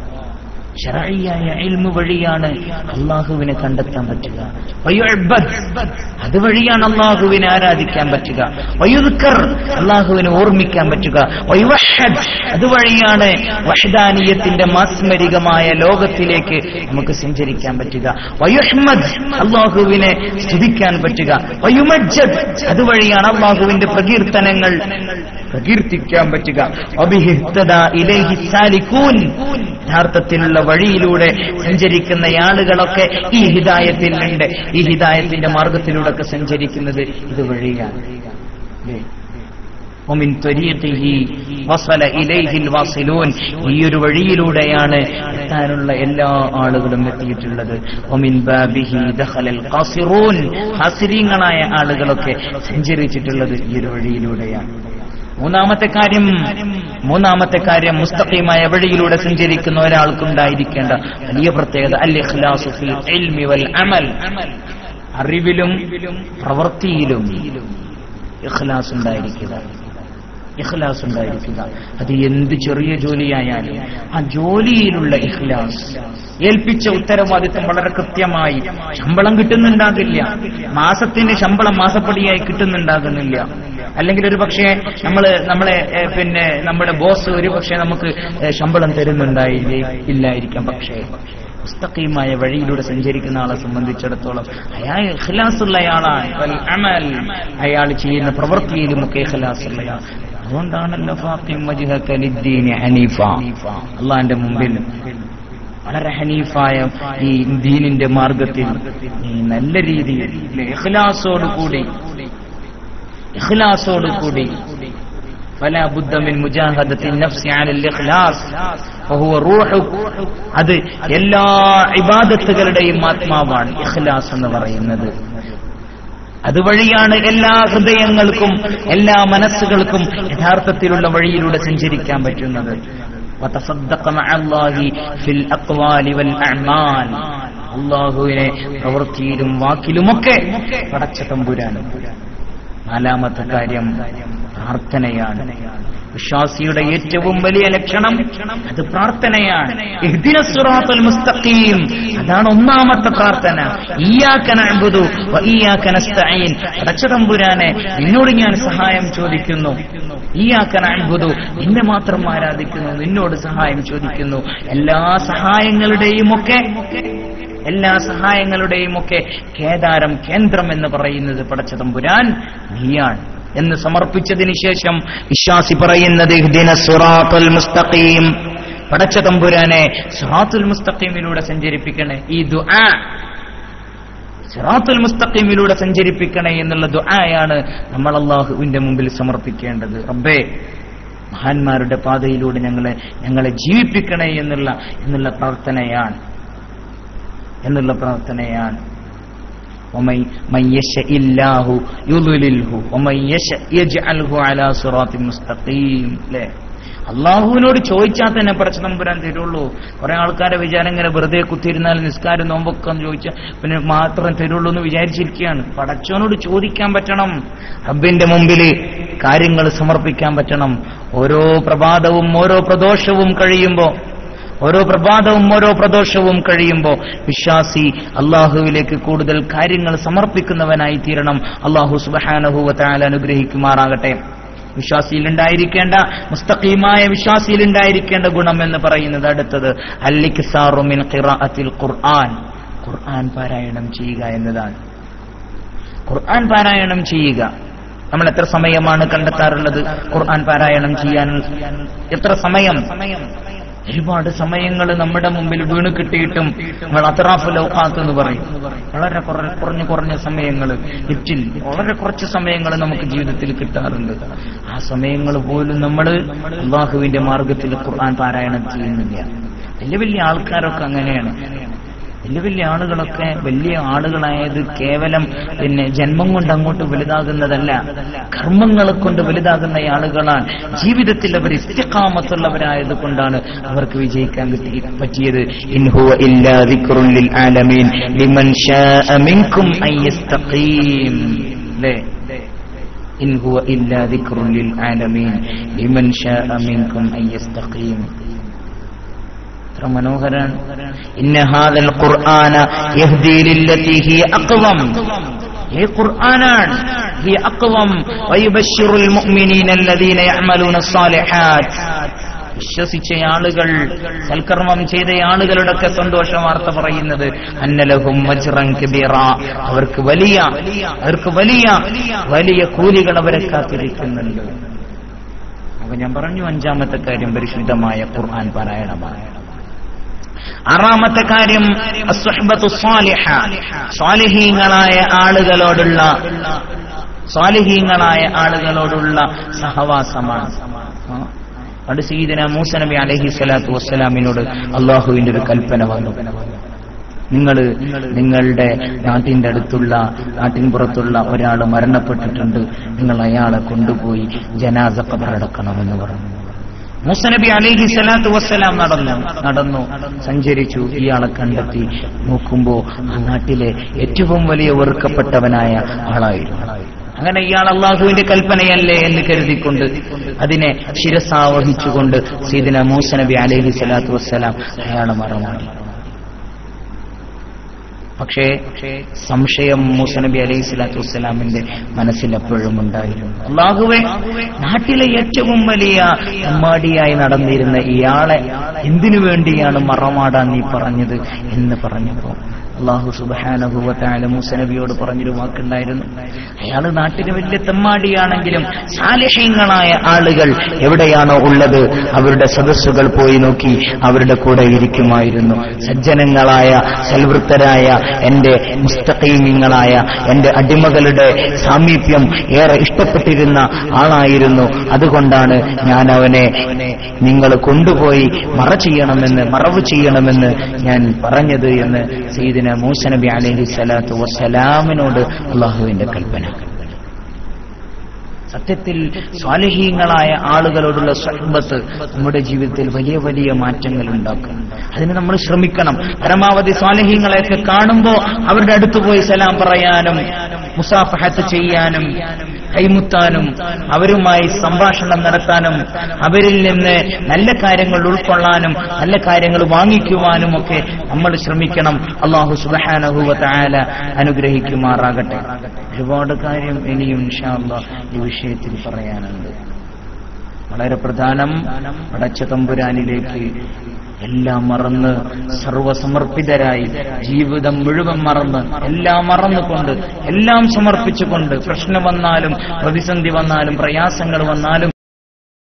ശരഴിയായ ഇൽമു വഴിയാണ് അള്ളാഹുവിനെ കണ്ടെത്താൻ പറ്റുക വയുഅബ്ബദ് അത് വഴിയാണ് അള്ളാഹുവിനെ ആരാധിക്കാൻ പറ്റുക വയുദ്ക്കർ അള്ളാഹുവിനെ ഓർമ്മിക്കാൻ പറ്റുക വയുവഹദ് അത് വഴിയാണ് വഹദാനീയത്തിന്റെ മാസ്മരികമായ ലോകത്തിലേക്ക് നമുക്ക് സഞ്ചരിക്കാൻ പറ്റുക വയുഹ്മദ് അള്ളാഹുവിനെ സ്തുതിക്കാൻ പറ്റുക വയുമജ്ജദ് അതുവഴിയാണ് അള്ളാഹുവിന്റെ പ്രകീർത്തനങ്ങൾ പ്രകീർത്തിക്കാൻ പറ്റുക അഭിഹിത്തദ ഇലൈഹി സാലിക്കൂൻ യഥാർത്ഥത്തിലുള്ള വഴിയിലൂടെ സഞ്ചരിക്കുന്ന ആളുകളൊക്കെ ഈ ഹിദായത്തിലുണ്ട് ഈ ഹിദായത്തിന്റെ മാർഗത്തിലൂടെ ഒക്കെ സഞ്ചരിക്കുന്നത് ഇത് വഴിയാണ് അല്ലേ? ومن طريقه وصل إليه الواصلون ഈ ഒരു വഴിയിലൂടെയാണ് എത്താനുള്ള എല്ലാ ആളുകളും എത്തിയിട്ടുള്ളത് ومن بابه دخل القاصرون ഹാസിരീങ്ങളായ ആളുകളൊക്കെ സഞ്ചരിച്ചിട്ടുള്ളത് ഈ ഒരു വഴിയിലൂടെയാണ് മൂന്നാമത്തെ കാര്യം മൂന്നാമത്തെ കാര്യം മുസ്തഖീമായ വഴിയിലൂടെ സഞ്ചരിക്കുന്ന ഒരാൾക്കുണ്ടായിരിക്കേണ്ട വലിയ പ്രത്യേകത അൽ ഇഖ്ലാസു ഫിൽ ഇൽമി വൽ അമൽ അറിവിലും പ്രവൃത്തിയിലും ഇഖ്ലാസ് ഉണ്ടായിരിക്കുക ഇഖ്ലാസ് ഉണ്ടായിരിക്കുക അത് എന്ത് ചെറിയ ജോലിയായാലും ആ ജോലിയിലുള്ള ഇഖ്ലാസ് ഏൽപ്പിച്ച ഉത്തരവാദിത്വം വളരെ കൃത്യമായി ശമ്പളം കിട്ടുന്നുണ്ടാകില്ല മാസത്തിന് ശമ്പളം മാസപ്പടിയായി കിട്ടുന്നുണ്ടാകുന്നില്ല അല്ലെങ്കിൽ ഒരു പക്ഷേ നമ്മള് നമ്മളെ ഏ, പിന്നെ നമ്മുടെ ബോസ് ഒരു പക്ഷേ നമുക്ക് ഏ, ശമ്പളം തരുന്നുണ്ടായില്ലേ ഇല്ലായിരിക്കാം പക്ഷേ മുസ്തഖീമായ വഴിയിലൂടെ സഞ്ചരിക്കുന്ന ആളെ സംബന്ധിച്ചിടത്തോളം അയാൾ ഇഖ്ലാസുള്ളയാളാണ് വൽ അമൽ അയാൾ ചെയ്യുന്ന പ്രവൃത്തിയിലുമൊക്കെ ഇഖ്ലാസുള്ളയാൾ അതുകൊണ്ടാണല്ലോ ഫാത്തിം വജ്ഹക ലിദ്ദീനി ഹനീഫ അള്ളാന്റെ മുമ്പിൽ വളരെ ഹനീഫായ ഈ ദീനിന്റെ മാർഗത്തിൽ ഈ നല്ല രീതിയിൽ ഇഖ്ലാസോടുകൂടി ഇഖ്ലാസോടുകൂടി فلا بد من مجاهدة النفس على الإخلاص وهو روح അത് എല്ലാ ഇബാദത്തുകളുടെയും ആത്മാവാണ് ഇഖ്ലാസ് എന്ന് പറയുന്നത് അതുവഴിയാണ് എല്ലാ ഹൃദയങ്ങൾക്കും എല്ലാ മനസ്സുകൾക്കും യഥാർത്ഥത്തിലുള്ള വഴിയിലൂടെ സഞ്ചരിക്കാൻ പറ്റുന്നത് وتصدق مع الله في الأقوال والأعمال അള്ളാഹുവിനെ പ്രവൃത്തിയിലും വാക്കിലുമൊക്കെ പടച്ച തമ്പുരാനും നാലാമത്തെ കാര്യം പ്രാർത്ഥനയാണ് വിശ്വാസിയുടെ ഏറ്റവും വലിയ ലക്ഷണം അത് പ്രാർത്ഥനയാണ് ഇഹ്ദിന സിറാത്തുൽ മുസ്തഖീം അതാണ് ഒന്നാമത്തെ പ്രാർത്ഥന ഇയ്യാക നഅ്ബുദു വ ഇയ്യാക നസ്തഈൻ പടച്ച തമ്പുരാനെ നിന്നോട് ഞാൻ സഹായം ചോദിക്കുന്നു ഇയ്യാക നഅ്ബുദു നിന്നെ മാത്രം ആരാധിക്കുന്നു നിന്നോട് സഹായം ചോദിക്കുന്നു എല്ലാ സഹായങ്ങളുടെയും ഒക്കെ എല്ലാ സഹായങ്ങളുടെയും ഒക്കെ കേദാരം കേന്ദ്രം എന്ന് പറയുന്നത് പടച്ച തമ്പുരാൻ നീയാണ് എന്ന് സമർപ്പിച്ചതിന് ശേഷം വിശ്വാസി പറയുന്നത് ഇഹ്ദിന സിറാത്തുൽ മുസ്തഖീം പടച്ച തമ്പുരാനെ സിറാത്തുൽ മുസ്തഖീമിലൂടെ സഞ്ചരിപ്പിക്കണേ ഈ ദുആ സിറാത്തുൽ മുസ്തഖീമിലൂടെ സഞ്ചരിപ്പിക്കണേ എന്നുള്ള ദുആയാണ് നമ്മൾ അള്ളാഹുവിന്റെ മുമ്പിൽ സമർപ്പിക്കേണ്ടത് റബ്ബേ മഹാന്മാരുടെ പാതയിലൂടെ ഞങ്ങളെ ഞങ്ങളെ ജീവിപ്പിക്കണേ എന്നുള്ള എന്നുള്ള പ്രാർത്ഥനയാണ് എന്നുള്ള പ്രാർത്ഥനയാണ് ومن من يشاء الله يضلله ومن يشاء يجعله على صراط مستقيم ല്ലേ അള്ളാഹുവിനോട് ചോദിച്ചാൽ തന്നെ പടച്ച തമ്പുരാൻ തരുള്ളൂ കുറെ ആൾക്കാരെ വിചാരം ഇങ്ങനെ വെറുതെ കുത്തിയിരുന്നാൽ നിസ്കാരം നോമ്പൊക്കെ എന്ന് ചോദിച്ചാൽ പിന്നെ മാത്രം തരുള്ളൂ എന്ന് വിചാരിച്ചിരിക്കുകയാണ് പടച്ചവനോട് ചോദിക്കാൻ പറ്റണം റബ്ബിന്റെ മുമ്പിൽ കാര്യങ്ങൾ സമർപ്പിക്കാൻ പറ്റണം ഓരോ പ്രഭാതവും ഓരോ പ്രദോഷവും കഴിയുമ്പോൾ ഓരോ പ്രഭാതവും ഓരോ പ്രദോഷവും കഴിയുമ്പോൾ വിശ്വാസി അള്ളാഹുവിലേക്ക് കൂടുതൽ കാര്യങ്ങൾ സമർപ്പിക്കുന്നവനായി തീരണം അള്ളാഹു സുബാനഹുവത്താല അനുഗ്രഹിക്കുമാറാകട്ടെ വിശ്വാസിയിൽ ഉണ്ടായിരിക്കേണ്ട മുസ്തഖീമായ വിശ്വാസിയിൽ ഉണ്ടായിരിക്കേണ്ട ഗുണം എന്ന് പറയുന്നത് അടുത്തത് അല്ലിഖ്സാറുമിൻ ഖിറാഅത്തിൽ ഖുർആൻ ഖുർആൻ പാരായണം ചെയ്യുക എന്നതാണ് ഖുർആൻ പാരായണം ചെയ്യുക നമ്മൾ എത്ര സമയമാണ് കണ്ടെത്താറുള്ളത് ഖുർആൻ പാരായണം ചെയ്യാൻ എത്ര സമയം ഒരുപാട് സമയങ്ങൾ നമ്മുടെ മുമ്പിൽ വീണ് കിട്ടിയിട്ടും നമ്മൾ അത്രാഫ് ലൗഖാത്ത് എന്ന് പറയും വളരെ കുറ- കുറഞ്ഞ കുറഞ്ഞ സമയങ്ങൾ ലിഫ്റ്റിൽ വളരെ കുറച്ച് സമയങ്ങൾ നമുക്ക് ജീവിതത്തിൽ കിട്ടാറുണ്ട് ആ സമയങ്ങൾ പോലും നമ്മൾ അള്ളാഹുവിന്റെ മാർഗത്തിൽ ഖുർആൻ പാരായണം ചെയ്യുന്നില്ല വലിയ വലിയ ആൾക്കാരൊക്കെ അങ്ങനെയാണ് വലിയ വലിയ ആളുകളൊക്കെ വലിയ ആളുകളായത് കേവലം പിന്നെ ജന്മം കൊണ്ട് അങ്ങോട്ട് വലുതാകുന്നതല്ല കർമ്മങ്ങളെ കൊണ്ട് വലുതാകുന്ന ആളുകളാണ് ജീവിതത്തിൽ അവർ ഇസ്തിഖാമത്തുള്ളവരായത് കൊണ്ടാണ് അവർക്ക് വിജയിക്കാൻ കിട്ടി പറ്റിയത് ഇൻഹുവ ഇല്ലാ ദിക്റുൻ ലിൽ ആലമീൻ ലിമൻ ശാഅ മിൻകും അൻ യസ്തഖീം ല്ലേ ഇൻഹുവ ഇല്ലാ ദിക്റുൻ ലിൽ ആലമീൻ ലിമൻ ശാഅ മിൻകും അൻ യസ്തഖീം എത്ര മനോഹരാണ് ഇന്ന ഹാദൽ ഖുർആന യഹ്ദി ലില്ലതി ഹി അഖ്വം ഈ ഖുർആനാണ് ഹി അഖ്വം വയുബശ്ശിറുൽ മുഅ്മിനീന അല്ലദീന യഅമലൂന സ്സാലിഹാത്ത് വിശ്വസിച്ച ആളുകൾ സൽക്കർമ്മം ചെയ്ത ആളുകളുടെയൊക്കെ സന്തോഷ വാർത്ത പറയുന്നത് അന്നലഹും വജ്റൻ കബീറ അവർക്ക് വലിയ അവർക്ക് വലിയ വലിയ കൂലികൾ അവരെ കാത്തിരിക്കുന്നുണ്ട് അപ്പൊ ഞാൻ പറഞ്ഞു അഞ്ചാമത്തെ കാര്യം പരിശുദ്ധമായ ഖുർആൻ പാരായണമാണ് ആറാമത്തെ കാര്യം അസ്വഹ്ബത്തു സ്വാലിഹ സ്വാലിഹീങ്ങളായ ആളുകളോടുള്ള സ്വാലിഹീങ്ങളായ ആളുകളോടുള്ള സഹവാസമാണ് ആ. പണ്ട് സീദന മൂസ നബി അലഹി സ്വലാത്തു വസ്സലാമിനോട് അള്ളാഹുവിന്റെ ഒരു കൽപ്പന വന്നു നിങ്ങൾ നിങ്ങളുടെ നാട്ടിന്റെ അടുത്തുള്ള നാട്ടിൻ പുറത്തുള്ള ഒരാൾ മരണപ്പെട്ടിട്ടുണ്ട് നിങ്ങൾ അയാളെ കൊണ്ടുപോയി ജനാസ കബറടക്കണമെന്ന് പറഞ്ഞു മൂസനബി അലൈഹി സ്വലാത്തു വസ്സലാം നടന്നു നടന്നു സഞ്ചരിച്ചു ഇയാളെ കണ്ടെത്തി നോക്കുമ്പോ ആ നാട്ടിലെ ഏറ്റവും വലിയ വെറുക്കപ്പെട്ടവനായ ആളായിരുന്നു അങ്ങനെ ഇയാൾ അള്ളാഹുവിന്റെ കൽപ്പനയല്ലേ എന്ന് കരുതിക്കൊണ്ട് അതിനെ ശിരസാവഹിച്ചുകൊണ്ട് സീദിന മൂസനബി അലൈഹി സ്വലാത്തു വസ്സലാം അയാളെ മറമാടി പക്ഷേ സംശയം മൂസനബി അലൈഹി സ്വലാത്തു വസ്സലാമിന്റെ മനസ്സിൽ എപ്പോഴും ഉണ്ടായിരുന്നു അള്ളാഹുവെ നാട്ടിലെ ഏറ്റവും വലിയ അമ്മാടിയായി നടന്നിരുന്ന ഇയാളെ എന്തിനു വേണ്ടിയാണ് മറമാടാൻ നീ പറഞ്ഞത് എന്ന് പറഞ്ഞപ്പോ അള്ളാഹു സുബാനഹുവത്തായ മൂസനബിയോട് പറഞ്ഞൊരു വാക്കുണ്ടായിരുന്നു അയാൾ നാട്ടിന് വലിയ തെമ്മാടിയാണെങ്കിലും സാലിഹ്യങ്ങളായ ആളുകൾ എവിടെയാണോ ഉള്ളത് അവരുടെ സദസ്സുകൾ പോയി നോക്കി അവരുടെ കൂടെ ഇരിക്കുമായിരുന്നു സജ്ജനങ്ങളായ സൽവൃത്തരായ എന്റെ മുസ്തഖീമിങ്ങളായ എന്റെ അടിമകളുടെ സാമീപ്യം ഏറെ ഇഷ്ടപ്പെട്ടിരുന്ന ആളായിരുന്നു അതുകൊണ്ടാണ് ഞാൻ അവനെ നിങ്ങൾ കൊണ്ടുപോയി മറ ചെയ്യണമെന്ന് മറവ് ചെയ്യണമെന്ന് ഞാൻ പറഞ്ഞത് എന്ന് സീദിന മൂസ നബി അലൈഹി സ്വലാത്തു വസ്സലാമിനോട് അള്ളാഹുവിന്റെ കൽപ്പന സത്യത്തിൽ സ്വാലഹീങ്ങളായ ആളുകളോടുള്ള സ്വഹബത്ത് നമ്മുടെ ജീവിതത്തിൽ വലിയ വലിയ മാറ്റങ്ങൾ ഉണ്ടാക്കും അതിന് നമ്മൾ ശ്രമിക്കണം പരമാവധി സ്വാലഹീങ്ങളെയൊക്കെ കാണുമ്പോൾ അവരുടെ അടുത്ത് പോയി സലാം പറയാനും മുസാഫഹത്ത് ചെയ്യാനും കൈമുത്താനും അവരുമായി സംഭാഷണം നടത്താനും അവരിൽ നിന്ന് നല്ല കാര്യങ്ങൾ ഉൾക്കൊള്ളാനും നല്ല കാര്യങ്ങൾ വാങ്ങിക്കുവാനും ഒക്കെ നമ്മൾ ശ്രമിക്കണം അള്ളാഹു സുബാനഹുവ താല അനുഗ്രഹിക്കുമാറാകട്ടെ ഒരുപാട് കാര്യം ഇനിയും ഇൻഷാ അല്ലാഹ് ഈ വിഷയത്തിൽ പറയാനുണ്ട് വളരെ പ്രധാനം അടച്ച തമ്പുരാനിലേക്ക് എല്ലാം മറന്ന് സർവസമർപ്പിതരായി ജീവിതം മുഴുവൻ മറന്ന് എല്ലാം മറന്നുകൊണ്ട് എല്ലാം സമർപ്പിച്ചുകൊണ്ട് പ്രശ്നം വന്നാലും പ്രതിസന്ധി വന്നാലും പ്രയാസങ്ങൾ വന്നാലും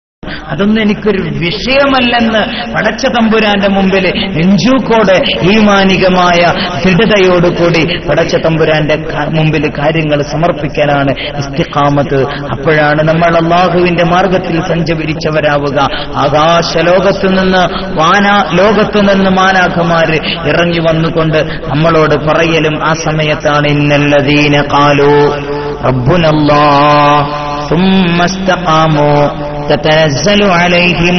അതൊന്നും എനിക്കൊരു വിഷയമല്ലെന്ന് പടച്ച തമ്പുരാന്റെ മുമ്പിൽ നെഞ്ചൂക്കോടെ ഈമാനികമായ ദൃഢതയോടുകൂടി പടച്ച തമ്പുരാന്റെ ക- മുമ്പിൽ കാര്യങ്ങൾ സമർപ്പിക്കലാണ് ഇസ്തിഖാമത്ത് അപ്പോഴാണ് നമ്മൾ അള്ളാഹുവിന്റെ മാർഗത്തിൽ സഞ്ചരിച്ചവരാവുക ആകാശ ലോകത്തു നിന്ന് വാന ലോകത്തു നിന്ന് മാനാഖമാര് ഇറങ്ങി വന്നുകൊണ്ട് നമ്മളോട് പറയലും ആ സമയത്താണ് ഇന്നല്ലദീന കാലു റബ്ബുനല്ലാഹ് ثم استقاموا تتنزل عليهم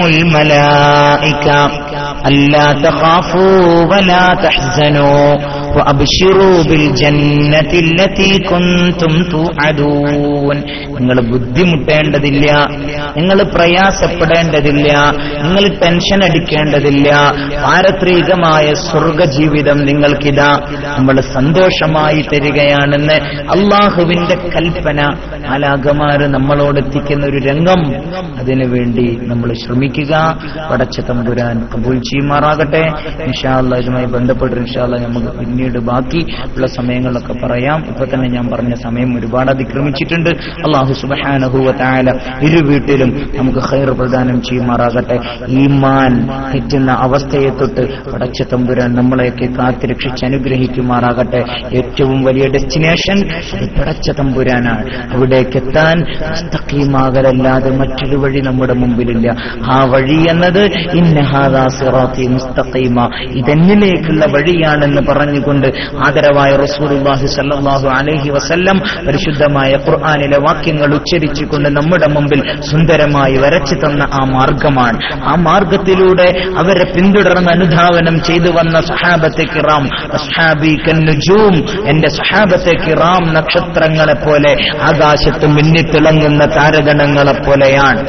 الملائكة ألا تخافوا ولا تحزنوا وأبشروا بالجنة التي كنتم توعدون നിങ്ങൾ ബുദ്ധിമുട്ടേണ്ടതില്ല നിങ്ങൾ പ്രയാസപ്പെടേണ്ടതില്ല നിങ്ങൾ ടെൻഷൻ അടിക്കേണ്ടതില്ല പാരത്രികമായ സ്വർഗജീവിതം നിങ്ങൾക്കിതാ നമ്മൾ സന്തോഷമായി തരികയാണെന്ന് അള്ളാഹുവിന്റെ കൽപ്പന ആലാകമാര് നമ്മളോട് എത്തിക്കുന്ന ഒരു രംഗം അതിനു വേണ്ടി നമ്മൾ ശ്രമിക്കുക പടച്ച തമ്പുരാൻ കബൂൽ ചെയ്യുമാറാകട്ടെ ഇൻഷാല്ല ഇതുമായി ബന്ധപ്പെട്ട് ഇൻഷാല്ല നമുക്ക് പിന്നീട് ബാക്കി ഉള്ള സമയങ്ങളിലൊക്കെ പറയാം ഇപ്പൊ തന്നെ ഞാൻ പറഞ്ഞ സമയം ഒരുപാട് അതിക്രമിച്ചിട്ടുണ്ട് അള്ളാഹു സുബഹാനഹുവ തായാല ഇരു വീട്ടിലും നമുക്ക് ഹൈർ പ്രദാനം ചെയ്യുമാറാകട്ടെ ഈമാൻ തെറ്റുന്ന അവസ്ഥയെ തൊട്ട് പടച്ച തമ്പുരാൻ നമ്മളെയൊക്കെ കാത്തുരക്ഷിച്ച് അനുഗ്രഹിക്കുമാറാകട്ടെ ഏറ്റവും വലിയ ഡെസ്റ്റിനേഷൻ അത് പടച്ച തമ്പുരാനാണ് അവിടേക്ക് എത്താൻ മുസ്തഖീമാകലല്ലാതെ മറ്റൊരു വഴി നമ്മുടെ മുമ്പിലില്ല ആ വഴി എന്നത് ഇന്നഹാദാ സിറാത്തി മുസ്തഖീമ ഇതെന്നിലേക്കുള്ള വഴിയാണെന്ന് പറഞ്ഞുകൊണ്ട് ആദരവായ റസൂലുള്ളാഹി സല്ലല്ലാഹു അലൈഹി വസല്ലം പരിശുദ്ധമായ ഖുർആനിലെ വാക്യങ്ങൾ ഉച്ചരിച്ചുകൊണ്ട് നമ്മുടെ മുമ്പിൽ സുന്ദരമായി വരച്ചു തന്ന ആ മാർഗമാണ് ആ മാർഗത്തിലൂടെ അവരെ പിന്തുടർന്ന് അനുധാവനം ചെയ്തു വന്ന സഹാബത്തെ കിറാം അസ്ഹാബി കന്നുജൂം എന്റെ സഹാബത്തെ കിറാം നക്ഷത്രങ്ങളെ പോലെ ആകാശത്ത് മിന്നിത്തിളങ്ങുന്ന താരഗണങ്ങളെ പോലെയാണ്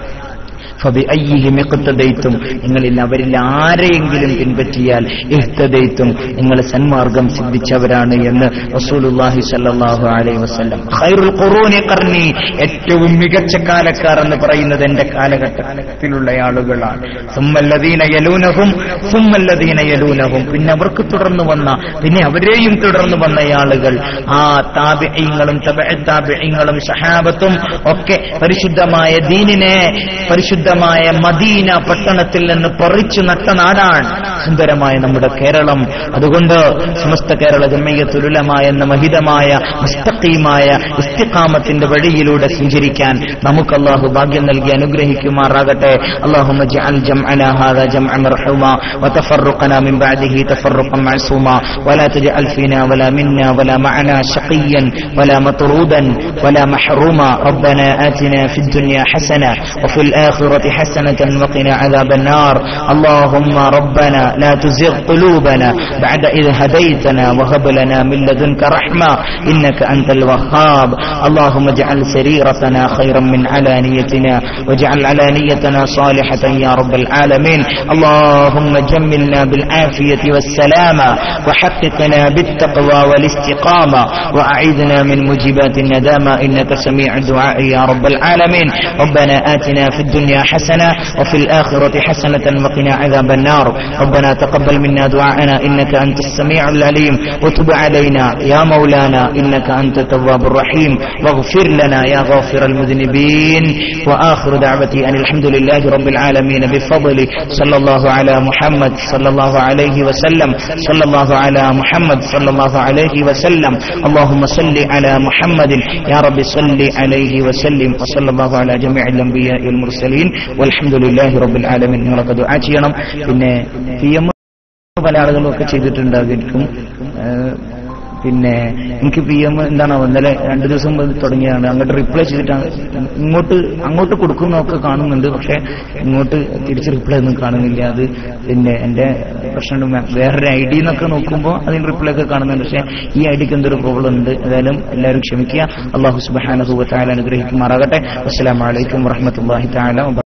ഫബിഅയ്യിഹിം ഇഖ്തദൈത്തും നിങ്ങളിൽ അവരിൽ ആരെയെങ്കിലും പിൻപറ്റിയാൽ ഇഹ്തദൈത്തും നിങ്ങൾ സന്മാർഗം സിദ്ധിച്ചവരാണ് എന്ന് റസൂലുള്ളാഹി സ്വല്ലല്ലാഹു അലൈഹി വസല്ലം ഖൈറുൽ ഖുറൂനി ഖർനി ഏറ്റവും മികച്ച കാലക്കാർ എന്ന് പറയുന്നത് എന്റെ കാലഘട്ടത്തിലുള്ള ആളുകളാണ് സുമ്മല്ലദീന യലൂനഹും സുമ്മല്ലദീന യലൂനഹും പിന്നെ അവർക്ക് തുടർന്ന് വന്ന പിന്നെ അവരെയും തുടർന്ന് വന്ന ആളുകൾ ആ താബിഈങ്ങളും താബിഈങ്ങളും സഹാബത്തും ഒക്കെ പരിശുദ്ധമായ ദീനിനെ പരിശുദ്ധമായ മദീന പട്ടണത്തിൽ നിന്ന് പറിച്ചു നട്ട നാടാണ് സുന്ദരമായ നമ്മുടെ കേരളം അതുകൊണ്ട് സമസ്ത കേരള ജമ്മയ്യത്തുലമ എന്ന മഹിതമായ മുസ്തഖീമായ ഇസ്തിഖാമത്തിന്റെ വഴിയിലൂടെ സഞ്ചരിക്കാൻ നമുക്ക് അള്ളാഹു ഭാഗ്യം നൽകി അനുഗ്രഹിക്കുമാറാകട്ടെ اللهم اجعل جمعنا هذا جمعا مرحوما وتفرقنا من بعده تفرقا معصوما ولا تجعل فينا ولا منا ولا معنا شقيا ولا مطرودا ولا محروما ربنا آتنا في الدنيا حسنة وفي الآخرة حسنة وقنا عذاب النار اللهم ربنا لا تزغ قلوبنا بعد إذ هديتنا وهب لنا من لدنك رحمة إنك أنت الوهاب اللهم اجعل سريرتنا خيرا من علانيتنا واجعل علانيتنا صالحة يا رب العالمين اللهم جملنا بالعافية والسلامة وحققنا بالتقوى والاستقامة وأعيذنا من موجبات الندامة إنك سميع الدعاء يا رب العالمين ربنا آتنا في الدنيا حسنة وفي الآخرة حسنة وقنا عذاب النار ربنا تقبل منا دعاءنا إنك أنت السميع العليم وتب علينا يا مولانا إنك أنت التواب الرحيم واغفر لنا يا غافر المذنبين وآخر دعوتي أن الحمد لله رب العالمين بفضله صلى الله على محمد صلى الله عليه وسلم صلى الله على محمد صلى الله عليه وسلم اللهم صل على محمد يا رب صل عليه وسلم وصلى الله على جميع الأنبياء والمرسلين والحمد لله رب العالمين നിങ്ങളൊക്കെ ദുആ ചെയ്യണം പിന്നെ പി എം പല ആളുകളും ഒക്കെ ചെയ്തിട്ടുണ്ടാകും ഏഹ് പിന്നെ എനിക്ക് പി എം എന്താണ് ഇന്നലെ രണ്ടു ദിവസം മുമ്പ് തുടങ്ങിയതാണ് അങ്ങോട്ട് റിപ്ലൈ ചെയ്തിട്ടാണ് ഇങ്ങോട്ട് അങ്ങോട്ട് കൊടുക്കുന്നതൊക്കെ കാണുന്നുണ്ട് പക്ഷെ ഇങ്ങോട്ട് തിരിച്ച് റിപ്ലൈ ഒന്നും കാണുന്നില്ല അത് പിന്നെ എന്റെ പ്രശ്നം വേറൊരു ഐ ഡി എന്നൊക്കെ നോക്കുമ്പോൾ അതിന് റിപ്ലൈ ഒക്കെ കാണുന്നുണ്ട് പക്ഷെ ഈ ഐ ഡിക്ക് എന്തൊരു പ്രോബ്ലം ഉണ്ട് ഏതായാലും എല്ലാവരും ക്ഷമിക്കുക അള്ളാഹു സുബാനഹുബ താല അനുഗ്രഹിക്കുമാറാകട്ടെ അസ്സലാമലൈക്കും വറഹമത്തല്ലാഹി താല